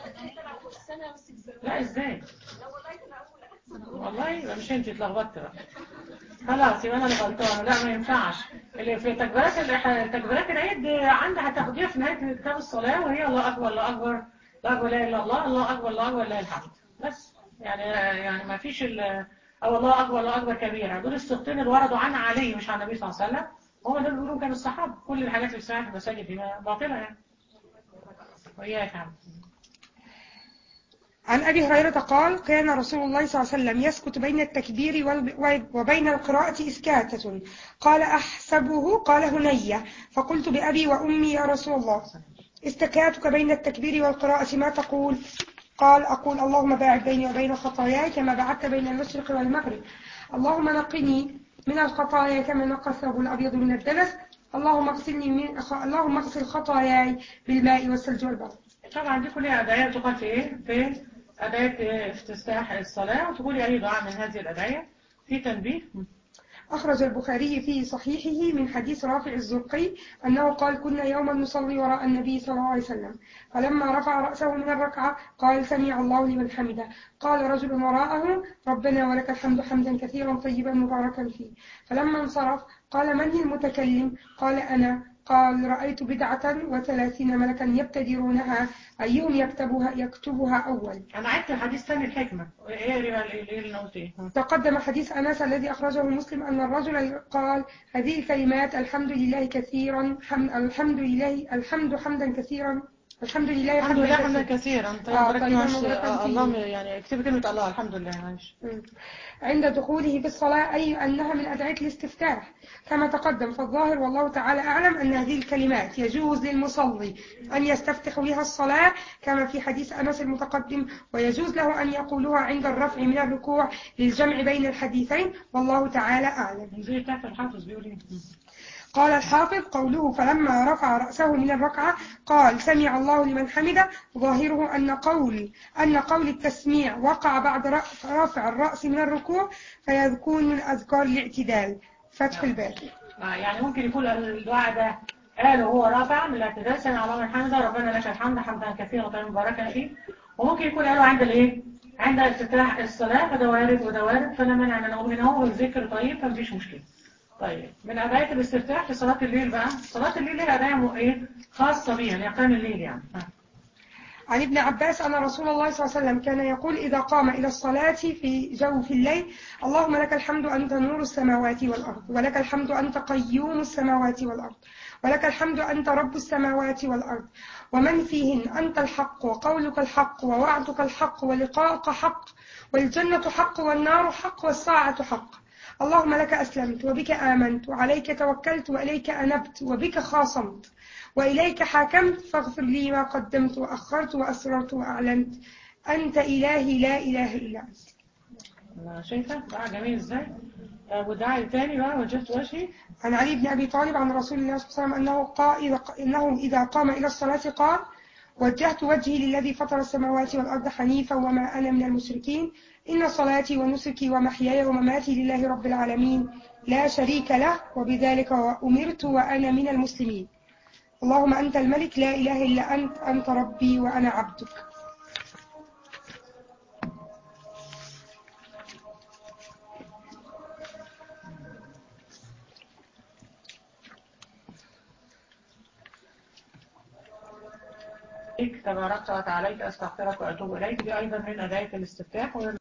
لا إزاي؟ والله يبقى مش أنت اتلخبطت بقى خلاص يبقى أنا اللي غلطانة لا ما ينفعش اللي في تكبيرات الإح- تكبيرات العيد عندها هتاخديها في نهاية كتاب الصلاة وهي الله أكبر الله أكبر لا أكبر لا إله إلا الله الله أكبر الله أكبر لا الحمد بس يعني يعني ما فيش ال أو الله أكبر الله أكبر كبيرة دول الصيغتين اللي وردوا عن علي مش عن النبي صلى الله عليه وسلم هم دول بيقولوا كانوا الصحابة كل الحاجات اللي بتسمعها في المساجد دي باطلة يعني وإياك يا عم عن أبي هريرة قال كان رسول الله صلى الله عليه وسلم يسكت بين التكبير وال- وبين القراءة إسكاتة قال أحسبه قال هنية فقلت بأبي وأمي يا رسول الله استكاتك بين التكبير والقراءة ما تقول قال أقول اللهم باعد بيني وبين خطاياي كما بعدت بين المشرق والمغرب اللهم نقني من الخطايا كما نقى الثوب الأبيض من الدنس اللهم اغسلني من خ... اللهم اغسل خطاياي بالماء والثلج والبرد طبعا دي كلها أدعية تقال في إيه؟ في أدعية افتتاح الصلاة وتقولي أي دعاء من هذه الأدعية في تنبيه أخرج البخاري في صحيحه من حديث رافع الزرقي أنه قال كنا يوما نصلي وراء النبي صلى الله عليه وسلم فلما رفع رأسه من الركعة قال سمع الله لمن حمده قال رجل وراءه ربنا ولك الحمد حمدا كثيرا طيبا مباركا فيه فلما انصرف قال من المتكلم قال أنا قال رأيت بدعة وثلاثين ملكا يبتدرونها أيهم يكتبها, يكتبها أول أنا عدت الحديث ثاني الحكمة إيه اللي إيه اللي قلت إيه؟ تقدم حديث أنس الذي أخرجه مسلم أن الرجل قال هذه الكلمات الحمد لله كثيرا حم الحمد لله الحمد حمدا كثيرا الحمد لله الحمد لله حمدا كثيرا كثيرا طيب آه، بارك طيباً معلش مباركاً آه، فيه. اللهم يعني اكتبي كلمة الله الحمد لله معلش مم. عند دخوله في الصلاة أي أنها من أدعية الاستفتاح كما تقدم فالظاهر والله تعالى أعلم أن هذه الكلمات يجوز للمصلي أن يستفتح بها الصلاة كما في حديث أنس المتقدم ويجوز له أن يقولها عند الرفع من الركوع للجمع بين الحديثين والله تعالى أعلم زي بتاعت الحافظ بيقول إيه؟ قال الحافظ قوله فلما رفع رأسه من الركعة قال سمع الله لمن حمده ظاهره أن قول أن قول التسميع وقع بعد رف- رفع الرأس من الركوع فيكون من أذكار الاعتدال فتح الباب آه، يعني ممكن يكون الدعاء ده قاله هو رافع من الاعتدال سمع الله من حمده ربنا لك الحمد حمدا كثيرا طيبا مباركا فيه وممكن يكون قاله عند الايه؟ عند افتتاح الصلاة فده وارد وده وارد فلا مانع من نقول هنا هو الذكر طيب فمفيش مشكلة. طيب من أدعية الاستفتاح في صلاة الليل بقى صلاة الليل لها أدعية م- إيه خاصة بيها لإقام الليل يعني ها. عن ابن عباس أن رسول الله صلى الله عليه وسلم كان يقول إذا قام إلى الصلاة في جوف الليل اللهم لك الحمد أنت نور السماوات والأرض ولك الحمد أنت قيوم السماوات والأرض ولك الحمد أنت رب السماوات والأرض ومن فيهن أنت الحق وقولك الحق ووعدك الحق ولقاءك حق والجنة حق والنار حق والساعة حق اللهم لك أسلمت وبك آمنت وعليك توكلت وإليك أنبت وبك خاصمت وإليك حاكمت فاغفر لي ما قدمت وأخرت وأسررت وأعلنت أنت إلهي لا إله إلا أنت أنا شايفة دعاء جميل ازاي طب والدعاء الثاني بقى وجهت وجهي عن علي بن أبي طالب عن رسول الله صلى الله عليه وسلم أنه, قال إذا, إنه إذا قام إلى الصلاة قال وجهت وجهي للذي فطر السماوات والأرض حنيفا وما أنا من المشركين إن صلاتي ونسكي ومحياي ومماتي لله رب العالمين لا شريك له وبذلك أمرت وأنا من المسلمين اللهم أنت الملك لا إله إلا أنت أنت ربي وأنا عبدك تباركت وتعاليت استغفرك واتوب اليك دي ايضا من اداه الاستفتاح